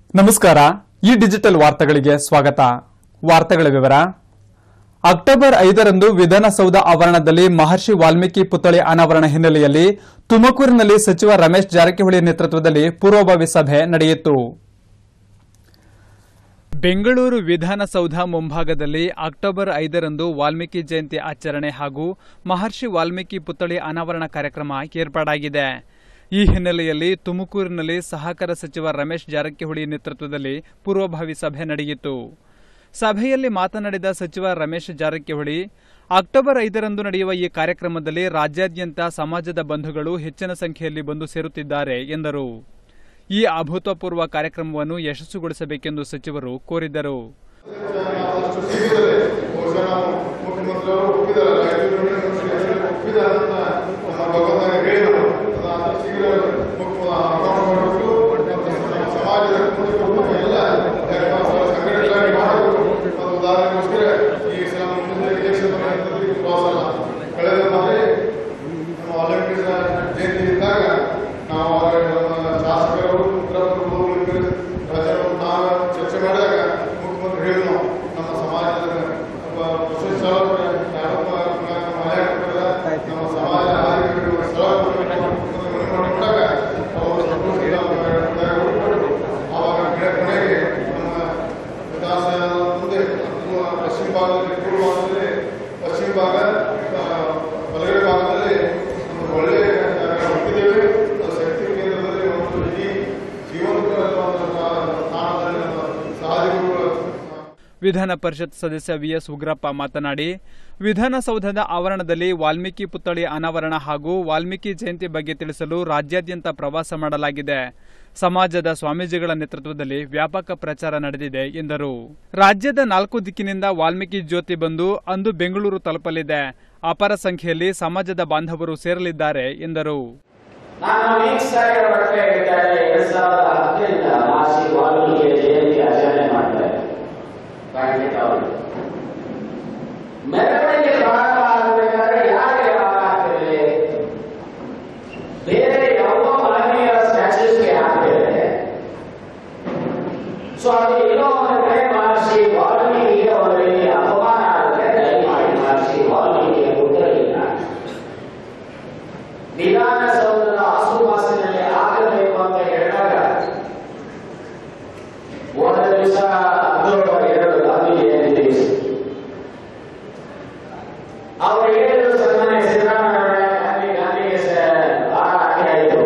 ನಮಸ್ಕಾರ ಈ ಡಿಜಿಟಲ್ ವಾರ್ತೆಗಳಿಗೆ ಸ್ವಾಗತ ವಾರ್ತೆಗಳ ವಿವರ ಅಕ್ಟೋಬರ್ ಐದರಂದು ವಿಧಾನಸೌಧ ಆವರಣದಲ್ಲಿ ಮಹರ್ಷಿ ವಾಲ್ಮೀಕಿ ಪುತ್ಥಳಿ ಅನಾವರಣ ಹಿನ್ನೆಲೆಯಲ್ಲಿ ತುಮಕೂರಿನಲ್ಲಿ ಸಚಿವ ರಮೇಶ್ ಜಾರಕಿಹೊಳಿ ನೇತೃತ್ವದಲ್ಲಿ ಪೂರ್ವಭಾವಿ ಸಭೆ ನಡೆಯಿತು ಬೆಂಗಳೂರು ವಿಧಾನಸೌಧ ಮುಂಭಾಗದಲ್ಲಿ ಅಕ್ಟೋಬರ್ ಐದರಂದು ವಾಲ್ಮೀಕಿ ಜಯಂತಿ ಆಚರಣೆ ಹಾಗೂ ಮಹರ್ಷಿ ವಾಲ್ಮೀಕಿ ಪುತ್ಥಳಿ ಅನಾವರಣ ಕಾರ್ಯಕ್ರಮ ಏರ್ಪಾಡಾಗಿದೆ ಈ ಹಿನ್ನೆಲೆಯಲ್ಲಿ ತುಮಕೂರಿನಲ್ಲಿ ಸಹಕಾರ ಸಚಿವ ರಮೇಶ್ ಜಾರಕಿಹೊಳಿ ನೇತೃತ್ವದಲ್ಲಿ ಪೂರ್ವಭಾವಿ ಸಭೆ ನಡೆಯಿತು ಸಭೆಯಲ್ಲಿ ಮಾತನಾಡಿದ ಸಚಿವ ರಮೇಶ್ ಜಾರಕಿಹೊಳಿ ಅಕ್ಟೋಬರ್ ಐದರಂದು ನಡೆಯುವ ಈ ಕಾರ್ಯಕ್ರಮದಲ್ಲಿ ರಾಜ್ಯಾದ್ಯಂತ ಸಮಾಜದ ಬಂಧುಗಳು ಹೆಚ್ಚಿನ ಸಂಖ್ಯೆಯಲ್ಲಿ ಬಂದು ಸೇರುತ್ತಿದ್ದಾರೆ ಎಂದರು ಈ ಅಭೂತಪೂರ್ವ ಕಾರ್ಯಕ್ರಮವನ್ನು ಯಶಸ್ಸುಗೊಳಿಸಬೇಕೆಂದು ಸಚಿವರು ಕೋರಿದರು ಆದಷ್ಟು ಶೀಘ್ರದಲ್ಲೇ ಬಹುಶಃ ನಾವು ಮುಖ್ಯಮಂತ್ರಿಯವರು ಒಪ್ಪಿದಾರಲ್ಲ ಐದು ಒಪ್ಪಿದ್ದಾರೆ ಅಂತ ನಮ್ಮ ಭಗವಂತನಿಗೆ ಹೇಳಿದರು ಅದು ಆದಷ್ಟು ಶೀಘ್ರ ಮುಖ್ಯ ಅನುಭವ ಮಾಡಬೇಕು ನಮ್ಮ ಸಮಾಜದ ಕುಟುಂಬ ಎಲ್ಲ ಸಂಘಟನೆಗಳಾಗಿ ಮಾಡಬೇಕು ಒಂದು ಉದಾಹರಣೆಗೋಸ್ಕರ ಈ ಸಲ ಮುಂದಿನ ಎಲೆಕ್ಷನ್ ಪ್ರವಾಸ ಅಲ್ಲ ಕಳೆದ ಬಾರಿ ನಮ್ಮ ಒಲಿಂಪಿಕ್ಸ್ ಜಯಂತಿ ಇದ್ದಾಗ ನಾವು ಅವಾಗ ನಮ್ಮ ಶಾಸಕರು ಉತ್ತರ ಪ್ರಜೆಗಳು ನಾವು ಚರ್ಚೆ ಮಾಡಿದಾಗ ಮುಖ್ಯಮಂತ್ರಿ ಹೇಳಿದ್ರು ನಾವು ನಮ್ಮ ಸಮಾಜದ ಒಬ್ಬ ಬಸವ ಚಾಲಕರ ಯಾರೊಬ್ಬ ಮನೆ ಕಟ್ಟದ ನಮ್ಮ ಸಮಾಜ ನಾಗರಿಕರು ಸ್ಥಳ ಮಾಡಿಕೊಂಡಾಗ ಅವರು ಸಂತೋಷ ಆವಾಗ ಗಿಡ ಕೊನೆಗೆ ನಮ್ಮ ವಿಧಾನಸೌಧ ಮುಂದೆ ಪಶ್ಚಿಮ ಭಾಗದಲ್ಲಿ ಪೂರ್ವ ಭಾಗದಲ್ಲಿ ಪಶ್ಚಿಮ ಭಾಗ ಆ, ಬಲಗಡೆ ಭಾಗದಲ್ಲಿ ಒಂದು ಒಳ್ಳೆಯ ಜಾಗ ಹುಟ್ಟಿದ್ದೇವೆ ಅದು ಶಕ್ತಿ ಕೇಂದ್ರದಲ್ಲಿ ಒಂದು ಇಡೀ ಜೀವಂತ ಒಂದು ಸ್ಥಾನದಲ್ಲಿ ನಮ್ಮ ಸಾಧಕರು ವಿಧಾನ ಪರಿಷತ್ ಸದಸ್ಯ ವಿಎಸ್ ಉಗ್ರಪ್ಪ ಮಾತನಾಡಿ ವಿಧಾನಸೌಧದ ಆವರಣದಲ್ಲಿ ವಾಲ್ಮೀಕಿ ಪುತ್ಥಳಿ ಅನಾವರಣ ಹಾಗೂ ವಾಲ್ಮೀಕಿ ಜಯಂತಿ ಬಗ್ಗೆ ತಿಳಿಸಲು ರಾಜ್ಯಾದ್ಯಂತ ಪ್ರವಾಸ ಮಾಡಲಾಗಿದೆ ಸಮಾಜದ ಸ್ವಾಮೀಜಿಗಳ ನೇತೃತ್ವದಲ್ಲಿ ವ್ಯಾಪಕ ಪ್ರಚಾರ ನಡೆದಿದೆ ಎಂದರು ರಾಜ್ಯದ ನಾಲ್ಕು ದಿಕ್ಕಿನಿಂದ ವಾಲ್ಮೀಕಿ ಜ್ಯೋತಿ ಬಂದು ಅಂದು ಬೆಂಗಳೂರು ತಲುಪಲಿದೆ ಅಪಾರ ಸಂಖ್ಯೆಯಲ್ಲಿ ಸಮಾಜದ ಬಾಂಧವರು ಸೇರಲಿದ್ದಾರೆ ಎಂದರು ನಾನು ವೀಕ್ಷಿಸ್ತಾ ಇರೋ ಪ್ರಶ್ನೆ ಹೇಳ್ತಾರೆ ಎರಡ್ ಸಾವಿರದ ಹತ್ತರಿಂದ ಮಹರ್ಷಿ ವಾಲ್ಮೀಕಿಯ ಜಯಂತಿ ಆಚರಣೆ ಮಾಡ್ತಾರೆ ಖಂಡಿತ ಹೌದು. ಮೆರವಣಿಗೆ ಪ್ರಾರಂಭ ಆಗಬೇಕಾದ್ರೆ ಯಾರಿಗೆ ಲಾಭ ಆಗ್ತಿದೆ ಬೇರೆ ಯಾವ ಮಹನೀಯರ ಸ್ಟ್ಯಾಚ್ಯೂಸ್ಗೆ ಆಗ್ತಿದೆ ಸೊ ಅದು ಎಲ್ಲೋ ಒಂದು ಕಡೆ ಮಹರ್ಷಿ ವಾಲ್ಮೀಕಿಗೆ ಒಂದು ರೀತಿ ಅಪಮಾನ ಆಗುತ್ತೆ ದಯಮಾಡಿ ಮಹರ್ಷಿ ವಾಲ್ಮೀಕಿಯ ಪುತ್ರರಿಲ್ಲ ವಿಧಾನಸೌಧದ ಆಸುಪಾಸಿನಲ್ಲಿ ಆಗಬೇಕು ಅಂತ ಹೇಳಿದಾಗ ಒಂದು ದಿವಸ ಅಕ್ಟೋಬರ್ ಎರಡು ಗಾಂಧಿ ಜಯಂತಿ ದಿವಸ ಅವರು ಹೇಳಿದ್ರು ಸನ್ಮಾನ್ಯ ಸಿದ್ದರಾಮಯ್ಯ ಗಾಂಧಿ ಗಾಂಧಿಗೆ ಭಾಳ ಹಾಕಿ ಆಯಿತು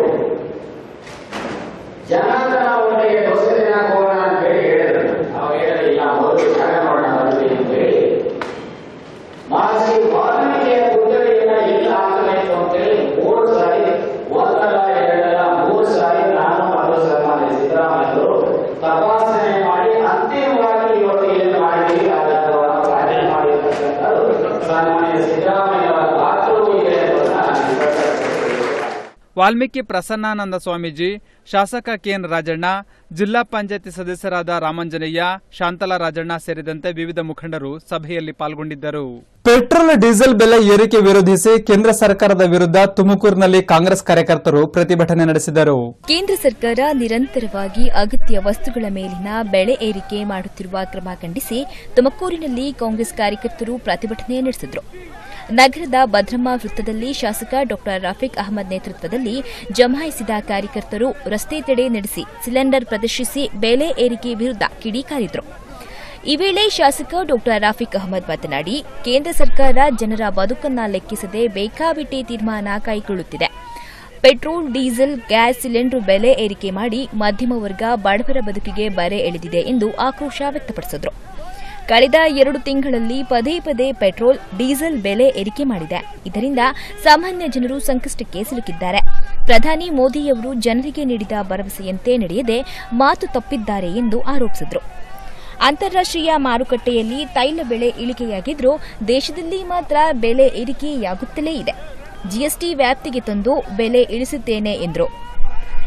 ಜನಾರ್ದನ ಒಟ್ಟಿಗೆ ಹೊಸ ದಿನ ಹೋಗೋಣ ಅಂತ ಹೇಳಿ ಹೇಳಿದ್ರು ಅವಾಗ ಹೇಳಿದ್ರೆ ಇಲ್ಲ ಮೊದಲು ಜಾಗ ಮಾಡೋಣ ಬರ್ತೀವಿ ಅಂತ ಹೇಳಿ ಮಹರ್ಷಿ ವಾಲ್ಮೀಕಿಯ ಪುತ್ಥಳಿಯನ್ನ ಎಲ್ಲಿ ಹಾಕಬೇಕು ಅಂತೇಳಿ ಮೂರು ಸಾರಿ ಒಂದಲ್ಲ ಎರಡಲ್ಲ ಮೂರು ಸಾರಿ ನಾನು ಮತ್ತು ಸನ್ಮಾನ್ಯ ಸಿದ್ದರಾಮಯ್ಯರು ತಪಾಸಣೆ ಮಾಡಿ ಅಂತಿಮವಾಗಿ ಇವತ್ತು ಏನು ಮಾಡಿದ್ದೀವಿ ಅದನ್ನು ಪ್ಲಾನಿಂಗ್ ಮಾಡಿರ್ತಕ್ಕಂಥದ್ದು ಸನ್ಮಾನ್ಯ ಸಿದ್ದರಾಮಯ್ಯ ಅವರ ಪಾತ್ರವೂ ಇದೆ ಅನ್ನೋದನ್ನ ನಾನು ಸ್ಪಷ್ಟಪಡಿಸ್ತೀನಿ. ವಾಲ್ಮೀಕಿ ಪ್ರಸನ್ನಾನಂದ ಸ್ವಾಮೀಜಿ ಶಾಸಕ ಕೆಎನ್ ರಾಜಣ್ಣ ಜಿಲ್ಲಾ ಪಂಚಾಯತಿ ಸದಸ್ಯರಾದ ರಾಮಂಜನಯ್ಯ ಶಾಂತಲಾ ರಾಜಣ್ಣ ಸೇರಿದಂತೆ ವಿವಿಧ ಮುಖಂಡರು ಸಭೆಯಲ್ಲಿ ಪಾಲ್ಗೊಂಡಿದ್ದರು ಪೆಟ್ರೋಲ್ ಡೀಸೆಲ್ ಬೆಲೆ ಏರಿಕೆ ವಿರೋಧಿಸಿ ಕೇಂದ್ರ ಸರ್ಕಾರದ ವಿರುದ್ಧ ತುಮಕೂರಿನಲ್ಲಿ ಕಾಂಗ್ರೆಸ್ ಕಾರ್ಯಕರ್ತರು ಪ್ರತಿಭಟನೆ ನಡೆಸಿದರು ಕೇಂದ್ರ ಸರ್ಕಾರ ನಿರಂತರವಾಗಿ ಅಗತ್ಯ ವಸ್ತುಗಳ ಮೇಲಿನ ಬೆಲೆ ಏರಿಕೆ ಮಾಡುತ್ತಿರುವ ಕ್ರಮ ಖಂಡಿಸಿ ತುಮಕೂರಿನಲ್ಲಿ ಕಾಂಗ್ರೆಸ್ ಕಾರ್ಯಕರ್ತರು ಪ್ರತಿಭಟನೆ ನಡೆಸಿದರು ನಗರದ ಭದ್ರಮ್ಮ ವೃತ್ತದಲ್ಲಿ ಶಾಸಕ ಡಾ ರಫೀಕ್ ಅಹಮದ್ ನೇತೃತ್ವದಲ್ಲಿ ಜಮಾಯಿಸಿದ ಕಾರ್ಯಕರ್ತರು ರಸ್ತೆ ತಡೆ ನಡೆಸಿ ಸಿಲಿಂಡರ್ ಪ್ರದರ್ಶಿಸಿ ಬೆಲೆ ಏರಿಕೆ ವಿರುದ್ಧ ಕಿಡಿಕಾರಿದರು ಈ ವೇಳೆ ಶಾಸಕ ಡಾ ರಾಫಿಕ್ ಅಹಮದ್ ಮಾತನಾಡಿ ಕೇಂದ್ರ ಸರ್ಕಾರ ಜನರ ಬದುಕನ್ನ ಲೆಕ್ಕಿಸದೆ ಬೇಕಾಬಿಟ್ಟಿ ತೀರ್ಮಾನ ಕೈಗೊಳ್ಳುತ್ತಿದೆ ಪೆಟ್ರೋಲ್ ಡೀಸೆಲ್ ಗ್ಯಾಸ್ ಸಿಲಿಂಡರ್ ಬೆಲೆ ಏರಿಕೆ ಮಾಡಿ ಮಧ್ಯಮ ವರ್ಗ ಬಡವರ ಬದುಕಿಗೆ ಬರೆ ಎಳೆದಿದೆ ಎಂದು ಆಕ್ರೋಶ ವ್ಯಕ್ತಪಡಿಸಿದರು ಕಳೆದ ಎರಡು ತಿಂಗಳಲ್ಲಿ ಪದೇ ಪದೇ ಪೆಟ್ರೋಲ್ ಡೀಸೆಲ್ ಬೆಲೆ ಏರಿಕೆ ಮಾಡಿದೆ ಇದರಿಂದ ಸಾಮಾನ್ಯ ಜನರು ಸಂಕಷ್ಟಕ್ಕೆ ಸಿಲುಕಿದ್ದಾರೆ ಪ್ರಧಾನಿ ಮೋದಿಯವರು ಜನರಿಗೆ ನೀಡಿದ ಭರವಸೆಯಂತೆ ನಡೆಯದೆ ಮಾತು ತಪ್ಪಿದ್ದಾರೆ ಎಂದು ಆರೋಪಿಸಿದರು ಅಂತಾರಾಷ್ಟ್ರೀಯ ಮಾರುಕಟ್ಟೆಯಲ್ಲಿ ತೈಲ ಬೆಲೆ ಇಳಿಕೆಯಾಗಿದ್ರೂ ದೇಶದಲ್ಲಿ ಮಾತ್ರ ಬೆಲೆ ಏರಿಕೆಯಾಗುತ್ತಲೇ ಇದೆ ಜಿಎಸ್ಟಿ ವ್ಯಾಪ್ತಿಗೆ ತಂದು ಬೆಲೆ ಇಳಿಸುತ್ತೇನೆ ಎಂದರು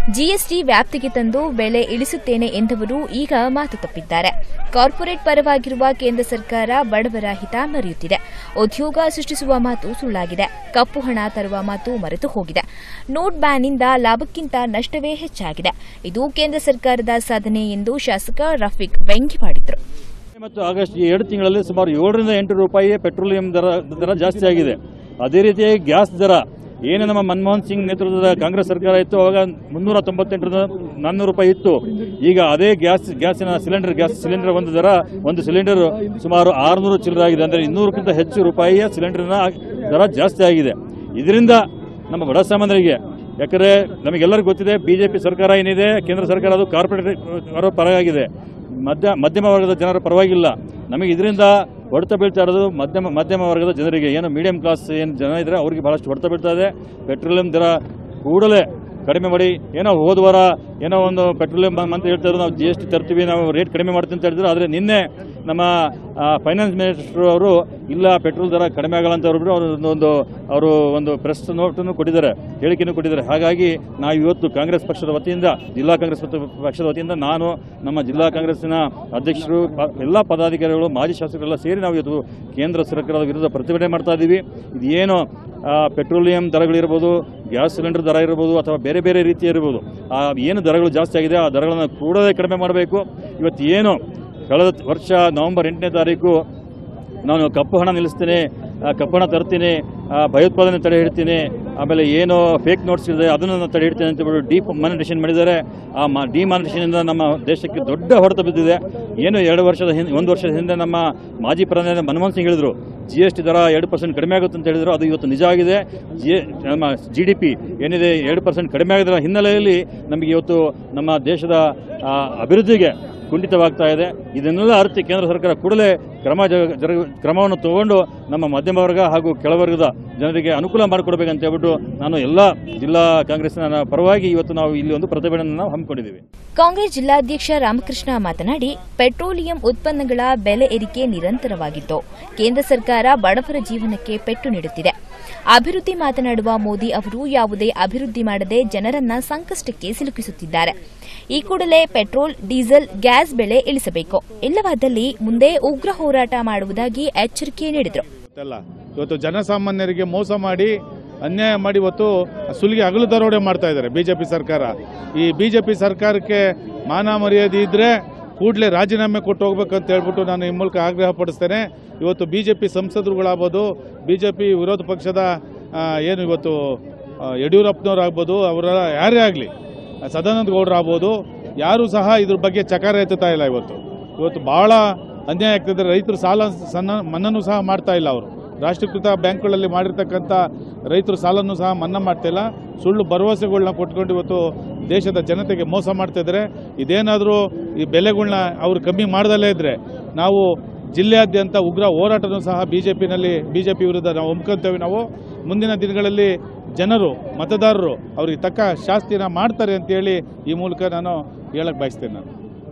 ಜಿಎಸ್ಟಿ ವ್ಯಾಪ್ತಿಗೆ ತಂದು ಬೆಲೆ ಇಳಿಸುತ್ತೇನೆ ಎಂದವರು ಈಗ ಮಾತು ತಪ್ಪಿದ್ದಾರೆ ಕಾರ್ಪೊರೇಟ್ ಪರವಾಗಿರುವ ಕೇಂದ್ರ ಸರ್ಕಾರ ಬಡವರ ಹಿತ ಮರೆಯುತ್ತಿದೆ ಉದ್ಯೋಗ ಸೃಷ್ಟಿಸುವ ಮಾತು ಸುಳ್ಳಾಗಿದೆ ಕಪ್ಪು ಹಣ ತರುವ ಮಾತು ಮರೆತು ಹೋಗಿದೆ ನೋಟ್ ಬ್ಯಾನ್ನಿಂದ ಲಾಭಕ್ಕಿಂತ ನಷ್ಟವೇ ಹೆಚ್ಚಾಗಿದೆ ಇದು ಕೇಂದ್ರ ಸರ್ಕಾರದ ಸಾಧನೆ ಎಂದು ಶಾಸಕ ರಫೀಕ್ ವ್ಯಂಗ್ಯವಾಡಿದರು ಮತ್ತು ಆಗಸ್ಟ್ ಈ ಎರಡು ತಿಂಗಳಲ್ಲಿ ಸುಮಾರು ಏಳರಿಂದ ಎಂಟು ರೂಪಾಯಿ ಪೆಟ್ರೋಲಿಯಂ ದರ ದರ ಜಾಸ್ತಿ ಆಗಿದೆ ಅದೇ ರೀತಿಯಾಗಿ ಗ್ಯಾಸ್ ದರ ಏನು ನಮ್ಮ ಮನಮೋಹನ್ ಸಿಂಗ್ ನೇತೃತ್ವದ ಕಾಂಗ್ರೆಸ್ ಸರ್ಕಾರ ಇತ್ತು ಅವಾಗ ಮುನ್ನೂರ ತೊಂಬತ್ತೆಂಟರಿಂದ ನಾನ್ನೂರು ರೂಪಾಯಿ ಇತ್ತು ಈಗ ಅದೇ ಗ್ಯಾಸ್ ಗ್ಯಾಸಿನ ಸಿಲಿಂಡರ್ ಗ್ಯಾಸ್ ಸಿಲಿಂಡರ್ ಒಂದು ದರ ಒಂದು ಸಿಲಿಂಡರ್ ಸುಮಾರು ಆರುನೂರು ಚಿಲ್ಲರೆ ಆಗಿದೆ ಅಂದರೆ ಇನ್ನೂರಕ್ಕಿಂತ ಹೆಚ್ಚು ರೂಪಾಯಿಯ ಸಿಲಿಂಡರ್ನ ದರ ಜಾಸ್ತಿ ಆಗಿದೆ ಇದರಿಂದ ನಮ್ಮ ಬಡ ಸಾಮಾನ್ಯರಿಗೆ ಯಾಕಂದರೆ ನಮಗೆಲ್ಲರಿಗೂ ಗೊತ್ತಿದೆ ಬಿಜೆಪಿ ಸರ್ಕಾರ ಏನಿದೆ ಕೇಂದ್ರ ಸರ್ಕಾರ ಅದು ಕಾರ್ಪೊರೇಟ್ ಅವರ ಪರವಾಗಿದೆ ಮಧ್ಯ ಮಧ್ಯಮ ವರ್ಗದ ಜನರ ಪರವಾಗಿಲ್ಲ ನಮಗೆ ಇದರಿಂದ ಹೊಡೆತ ಬೀಳ್ತಾ ಇರೋದು ಮಧ್ಯಮ ಮಧ್ಯಮ ವರ್ಗದ ಜನರಿಗೆ ಏನು ಮೀಡಿಯಂ ಕ್ಲಾಸ್ ಏನು ಜನ ಇದ್ದಾರೆ ಅವರಿಗೆ ಬಹಳಷ್ಟು ಹೊಡೆತ ಬೀಳ್ತಾ ಇದೆ ಪೆಟ್ರೋಲಿಯಂ ದರ ಕೂಡಲೇ ಕಡಿಮೆ ಮಾಡಿ ಏನೋ ಹೋದ ವಾರ ಏನೋ ಒಂದು ಪೆಟ್ರೋಲಿಯಂ ಅಂತ ಹೇಳ್ತಾ ಇದ್ರು ನಾವು ಜಿ ಎಸ್ ಟಿ ತರ್ತೀವಿ ನಾವು ರೇಟ್ ಕಡಿಮೆ ಮಾಡ್ತೀವಿ ಅಂತ ಹೇಳಿದ್ರು ಆದರೆ ನಿನ್ನೆ ನಮ್ಮ ಫೈನಾನ್ಸ್ ಮಿನಿಸ್ಟರ್ ಅವರು ಇಲ್ಲ ಪೆಟ್ರೋಲ್ ದರ ಕಡಿಮೆ ಆಗಲ್ಲ ಅಂತ ಅವರು ಅವರು ಒಂದು ಅವರು ಒಂದು ಪ್ರೆಸ್ ನೋಟನ್ನು ಕೊಟ್ಟಿದ್ದಾರೆ ಹೇಳಿಕೆಯನ್ನು ಕೊಟ್ಟಿದ್ದಾರೆ ಹಾಗಾಗಿ ನಾವು ಇವತ್ತು ಕಾಂಗ್ರೆಸ್ ಪಕ್ಷದ ವತಿಯಿಂದ ಜಿಲ್ಲಾ ಕಾಂಗ್ರೆಸ್ ಪಕ್ಷ- ಪಕ್ಷದ ವತಿಯಿಂದ ನಾನು ನಮ್ಮ ಜಿಲ್ಲಾ ಕಾಂಗ್ರೆಸ್ಸಿನ ಅಧ್ಯಕ್ಷರು ಪ- ಎಲ್ಲ ಪದಾಧಿಕಾರಿಗಳು ಮಾಜಿ ಶಾಸಕರೆಲ್ಲ ಸೇರಿ ನಾವು ಇವತ್ತು ಕೇಂದ್ರ ಸರ್ಕಾರದ ವಿರುದ್ಧ ಪ್ರತಿಭಟನೆ ಮಾಡ್ತಾ ಇದ್ದೀವಿ ಇದೇನು ಆ, ಪೆಟ್ರೋಲಿಯಂ ದರಗಳಿರ್ಬೋದು ಗ್ಯಾಸ್ ಸಿಲಿಂಡರ್ ದರ ಇರ್ಬೋದು ಅಥವಾ ಬೇರೆ ಬೇರೆ ರೀತಿ ಇರ್ಬೋದು ಆ ಏನು ದರಗಳು ಜಾಸ್ತಿ ಆಗಿದೆ ಆ ದರಗಳನ್ನು ಕೂಡಲೇ ಕಡಿಮೆ ಮಾಡಬೇಕು ಇವತ್ತು ಏನು ಕಳೆದ ವರ್ಷ ನವೆಂಬರ್ ಎಂಟನೇ ತಾರೀಕು ನಾನು ಕಪ್ಪು ಹಣ ನಿಲ್ಲಿಸ್ತೀನಿ ಆ, ಕಪ್ಪು ಹಣ ತರ್ತೀನಿ ಆ, ಭಯೋತ್ಪಾದನೆ ತಡೆ ಹಿಡ್ತೀನಿ ಆಮೇಲೆ ಏನು ಫೇಕ್ ನೋಟ್ಸ್ ಇದೆ ಅದನ್ನು ನಾನು ತಡೆ ಹಿಡ್ತೀನಿ ಅಂತ ಹೇಳ್ಬಿಟ್ಟು ಡೀಪ್ ಮಾನಿಟೇಷನ್ ಮಾಡಿದ್ದಾರೆ ಆ ಮ ಡಿಮಾನಿಟೇಷನಿಂದ ನಮ್ಮ ದೇಶಕ್ಕೆ ದೊಡ್ಡ ಹೊಡೆತ ಬಿದ್ದಿದೆ ಏನು ಎರಡು ವರ್ಷದ ಹಿಂದೆ ಒಂದು ವರ್ಷದ ಹಿಂದೆ ನಮ್ಮ ಮಾಜಿ ಪ್ರಧಾನಿ ಮನಮೋಹನ್ ಸಿಂಗ್ ಹೇಳಿದರು ಜಿ ಎಸ್ ಟಿ ದರ ಎರಡು ಪರ್ಸೆಂಟ್ ಕಡಿಮೆ ಆಗುತ್ತೆ ಅಂತ ಹೇಳಿದ್ರು ಅದು ಇವತ್ತು ನಿಜ ಆಗಿದೆ ಜಿ ನಮ್ಮ ಜಿ ಡಿ ಪಿ ಏನಿದೆ ಎರಡು ಪರ್ಸೆಂಟ್ ಕಡಿಮೆ ಆಗಿರೋ ಹಿನ್ನೆಲೆಯಲ್ಲಿ ನಮಗೆ ಇವತ್ತು ನಮ್ಮ ದೇಶದ ಆ, ಅಭಿವೃದ್ಧಿಗೆ ಕುಂಠಿತವಾಗ್ತಾ ಇದೆ ಇದನ್ನೆಲ್ಲ ಅರಿತು ಕೇಂದ್ರ ಸರ್ಕಾರ ಕೂಡಲೇ ಕ್ರಮ ಜ- ಜರುಗು ಕ್ರಮವನ್ನು ತಗೊಂಡು ನಮ್ಮ ಮಧ್ಯಮ ವರ್ಗ ಹಾಗೂ ಕೆಳವರ್ಗದ ಜನರಿಗೆ ಅನುಕೂಲ ಮಾಡಿಕೊಡ್ಬೇಕಂತ ಹೇಳ್ಬಿಟ್ಟು ನಾನು ಎಲ್ಲ ಜಿಲ್ಲಾ ಕಾಂಗ್ರೆಸ್ನ ಪರವಾಗಿ ಇವತ್ತು ನಾವು ಇಲ್ಲಿ ಒಂದು ಪ್ರತಿಭಟನೆಯನ್ನು ನಾವು ಹಮ್ಮಿಕೊಂಡಿದ್ದೀವಿ ಕಾಂಗ್ರೆಸ್ ಜಿಲ್ಲಾಧ್ಯಕ್ಷ ರಾಮಕೃಷ್ಣ ಮಾತನಾಡಿ ಪೆಟ್ರೋಲಿಯಂ ಉತ್ಪನ್ನಗಳ ಬೆಲೆ ಏರಿಕೆ ನಿರಂತರವಾಗಿದ್ದು ಕೇಂದ್ರ ಸರ್ಕಾರ ಬಡವರ ಜೀವನಕ್ಕೆ ಪೆಟ್ಟು ನೀಡುತ್ತಿದೆ ಅಭಿವೃದ್ಧಿ ಮಾತನಾಡುವ ಮೋದಿ ಅವರು ಯಾವುದೇ ಅಭಿವೃದ್ಧಿ ಮಾಡದೆ ಜನರನ್ನ ಸಂಕಷ್ಟಕ್ಕೆ ಸಿಲುಕಿಸುತ್ತಿದ್ದಾರೆ ಈ ಕೂಡಲೇ ಪೆಟ್ರೋಲ್ ಡೀಸೆಲ್ ಗ್ಯಾಸ್ ಬೆಲೆ ಇಳಿಸಬೇಕು ಇಲ್ಲವಾದಲ್ಲಿ ಮುಂದೆ ಉಗ್ರ ಹೋರಾಟ ಮಾಡುವುದಾಗಿ ಎಚ್ಚರಿಕೆ ನೀಡಿದರು ಗೊತ್ತಲ್ಲ ಇವತ್ತು ಜನಸಾಮಾನ್ಯರಿಗೆ ಮೋಸ ಮಾಡಿ ಅನ್ಯಾಯ ಮಾಡಿ ಇವತ್ತು ಸುಲಿಗೆ ಹಗಲು ದರೋಡೆ ಮಾಡ್ತಾ ಇದ್ದಾರೆ ಬಿಜೆಪಿ ಸರ್ಕಾರ ಈ ಬಿಜೆಪಿ ಸರ್ಕಾರಕ್ಕೆ ಮಾನ ಮರ್ಯಾದೆ ಇದ್ರೆ ಕೂಡಲೇ ರಾಜೀನಾಮೆ ಕೊಟ್ಟು ಹೋಗ್ಬೇಕಂತ ಹೇಳ್ಬಿಟ್ಟು ನಾನು ಈ ಮೂಲಕ ಆಗ್ರಹ ಪಡಿಸ್ತೇನೆ ಇವತ್ತು ಬಿಜೆಪಿ ಸಂಸದರುಗಳಾಗ್ಬೋದು ಬಿಜೆಪಿ ವಿರೋಧ ಪಕ್ಷದ ಆ, ಏನು ಇವತ್ತು ಆ, ಯಡಿಯೂರಪ್ಪನವ್ರಾಗ್ಬೋದು ಅವರ ಯಾರೇ ಆಗಲಿ ಸದಾನಂದ ಗೌಡರು ಆಗ್ಬೋದು ಯಾರೂ ಸಹ ಇದ್ರ ಬಗ್ಗೆ ಚಕಾರ ಎತ್ತುತ್ತಾ ಇಲ್ಲ ಇವತ್ತು ಇವತ್ತು ಬಹಳ ಅನ್ಯಾಯ ಆಗ್ತಿದೆ ರೈತರು ಸಾಲ ಸಣ್ಣ ಮನ್ನನೂ ಸಹ ಮಾಡ್ತಾ ಇಲ್ಲ ಅವರು ರಾಷ್ಟ್ರೀಕೃತ ಬ್ಯಾಂಕ್ಗಳಲ್ಲಿ ಮಾಡಿರ್ತಕ್ಕಂಥ ರೈತರು ಸಾಲನ್ನು ಸಹ ಮನ್ನಾ ಮಾಡ್ತಾ ಇಲ್ಲ ಸುಳ್ಳು ಭರವಸೆಗಳನ್ನ ಕೊಟ್ಕೊಂಡು ಇವತ್ತು ದೇಶದ ಜನತೆಗೆ ಮೋಸ ಮಾಡ್ತಾ ಇದ್ದಾರೆ ಇದೇನಾದರೂ ಈ ಬೆಲೆಗಳನ್ನ ಅವರು ಕಮ್ಮಿ ಮಾಡ್ದಲೇ ಇದ್ರೆ ನಾವು ಜಿಲ್ಲೆಯಾದ್ಯಂತ ಉಗ್ರ ಹೋರಾಟನೂ ಸಹ ಬಿಜೆಪಿನಲ್ಲಿ ಬಿಜೆಪಿ ವಿರುದ್ಧ ನಾವು ಒಮ್ಕೊಂತೇವೆ ನಾವು ಮುಂದಿನ ದಿನಗಳಲ್ಲಿ ಜನರು ಮತದಾರರು ಅವರಿಗೆ ತಕ್ಕ ಶಾಸ್ತಿನ ಮಾಡ್ತಾರೆ ಅಂತೇಳಿ ಈ ಮೂಲಕ ನಾನು ಹೇಳಕ್ ಬಯಸ್ತೇನೆ ನಾನು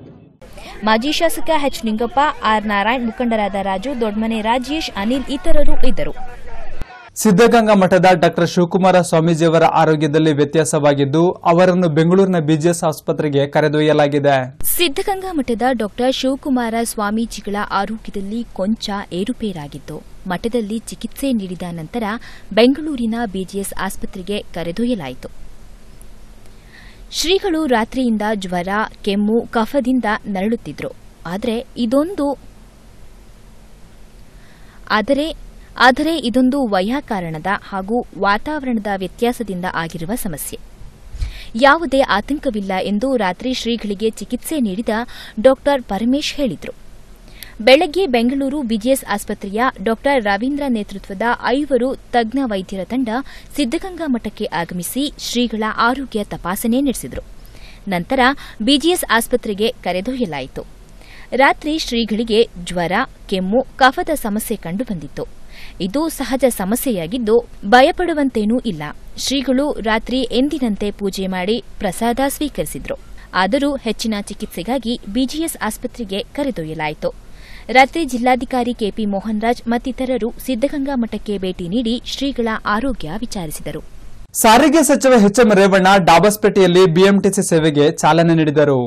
ಮಾಜಿ ಶಾಸಕ ಎಚ್ ನಿಂಗಪ್ಪ ಆರ್ ನಾರಾಯಣ್ ಮುಖಂಡರಾದ ರಾಜು ದೊಡ್ಮನೆ ರಾಜೇಶ್ ಅನಿಲ್ ಇತರರು ಇದ್ದರು ಸಿದ್ದಗಂಗಾ ಮಠದ ಡಾಕ್ಟರ್ ಶಿವಕುಮಾರ ಸ್ವಾಮೀಜಿಯವರ ಆರೋಗ್ಯದಲ್ಲಿ ವ್ಯತ್ಯಾಸವಾಗಿದ್ದು ಅವರನ್ನು ಬೆಂಗಳೂರಿನ ಬಿಜಿಎಸ್ ಆಸ್ಪತ್ರೆಗೆ ಕರೆದೊಯ್ಯಲಾಗಿದೆ ಸಿದ್ದಗಂಗಾ ಮಠದ ಡಾಕ್ಟರ್ ಶಿವಕುಮಾರ ಸ್ವಾಮೀಜಿಗಳ ಆರೋಗ್ಯದಲ್ಲಿ ಕೊಂಚ ಏರುಪೇರಾಗಿದ್ದು ಮಠದಲ್ಲಿ ಚಿಕಿತ್ಸೆ ನೀಡಿದ ನಂತರ ಬೆಂಗಳೂರಿನ ಬಿಜಿಎಸ್ ಆಸ್ಪತ್ರೆಗೆ ಕರೆದೊಯ್ಯಲಾಯಿತು ಶ್ರೀಗಳು ರಾತ್ರಿಯಿಂದ ಜ್ವರ ಕೆಮ್ಮು ಕಫದಿಂದ ನರಳುತ್ತಿದ್ರು ಆದರೆ ಇದೊಂದು ಆದರೆ ಆದರೆ ಇದೊಂದು ವೈಯಾಕಾರಣದ ಹಾಗೂ ವಾತಾವರಣದ ವ್ಯತ್ಯಾಸದಿಂದ ಆಗಿರುವ ಸಮಸ್ಯೆ ಯಾವುದೇ ಆತಂಕವಿಲ್ಲ ಎಂದು ರಾತ್ರಿ ಶ್ರೀಗಳಿಗೆ ಚಿಕಿತ್ಸೆ ನೀಡಿದ ಡಾಕ್ಟರ್ ಪರಮೇಶ್ ಹೇಳಿದರು ಬೆಳಗ್ಗೆ ಬೆಂಗಳೂರು ಬಿಜಿಎಸ್ ಆಸ್ಪತ್ರೆಯ ಡಾಕ್ಟರ್ ರವೀಂದ್ರ ನೇತೃತ್ವದ ಐವರು ತಜ್ಞ ವೈದ್ಯರ ತಂಡ ಸಿದ್ದಗಂಗಾ ಮಠಕ್ಕೆ ಆಗಮಿಸಿ ಶ್ರೀಗಳ ಆರೋಗ್ಯ ತಪಾಸಣೆ ನಡೆಸಿದರು ನಂತರ ಬಿಜಿಎಸ್ ಆಸ್ಪತ್ರೆಗೆ ಕರೆದೊಯ್ಯಲಾಯಿತು ರಾತ್ರಿ ಶ್ರೀಗಳಿಗೆ ಜ್ವರ ಕೆಮ್ಮು ಕಫದ ಸಮಸ್ಯೆ ಕಂಡುಬಂದಿತ್ತು ಇದು ಸಹಜ ಸಮಸ್ಯೆಯಾಗಿದ್ದು ಭಯಪಡುವಂತೇನೂ ಇಲ್ಲ ಶ್ರೀಗಳು ರಾತ್ರಿ ಎಂದಿನಂತೆ ಪೂಜೆ ಮಾಡಿ ಪ್ರಸಾದ ಸ್ವೀಕರಿಸಿದ್ರು ಆದರೂ ಹೆಚ್ಚಿನ ಚಿಕಿತ್ಸೆಗಾಗಿ ಬಿಜಿಎಸ್ ಆಸ್ಪತ್ರೆಗೆ ಕರೆದೊಯ್ಯಲಾಯಿತು ರಾತ್ರಿ ಜಿಲ್ಲಾಧಿಕಾರಿ ಕೆಪಿ ಮೋಹನ್ ರಾಜ್ ಮತ್ತಿತರರು ಸಿದ್ದಗಂಗಾ ಮಠಕ್ಕೆ ಭೇಟಿ ನೀಡಿ ಶ್ರೀಗಳ ಆರೋಗ್ಯ ವಿಚಾರಿಸಿದರು ಸಾರಿಗೆ ಸಚಿವ ಎಚ್ ಎಂ ರೇವಣ್ಣ ಡಾಬಸ್ಪೇಟೆಯಲ್ಲಿ ಬಿಎಂಟಿಸಿ ಸೇವೆಗೆ ಚಾಲನೆ ನೀಡಿದರು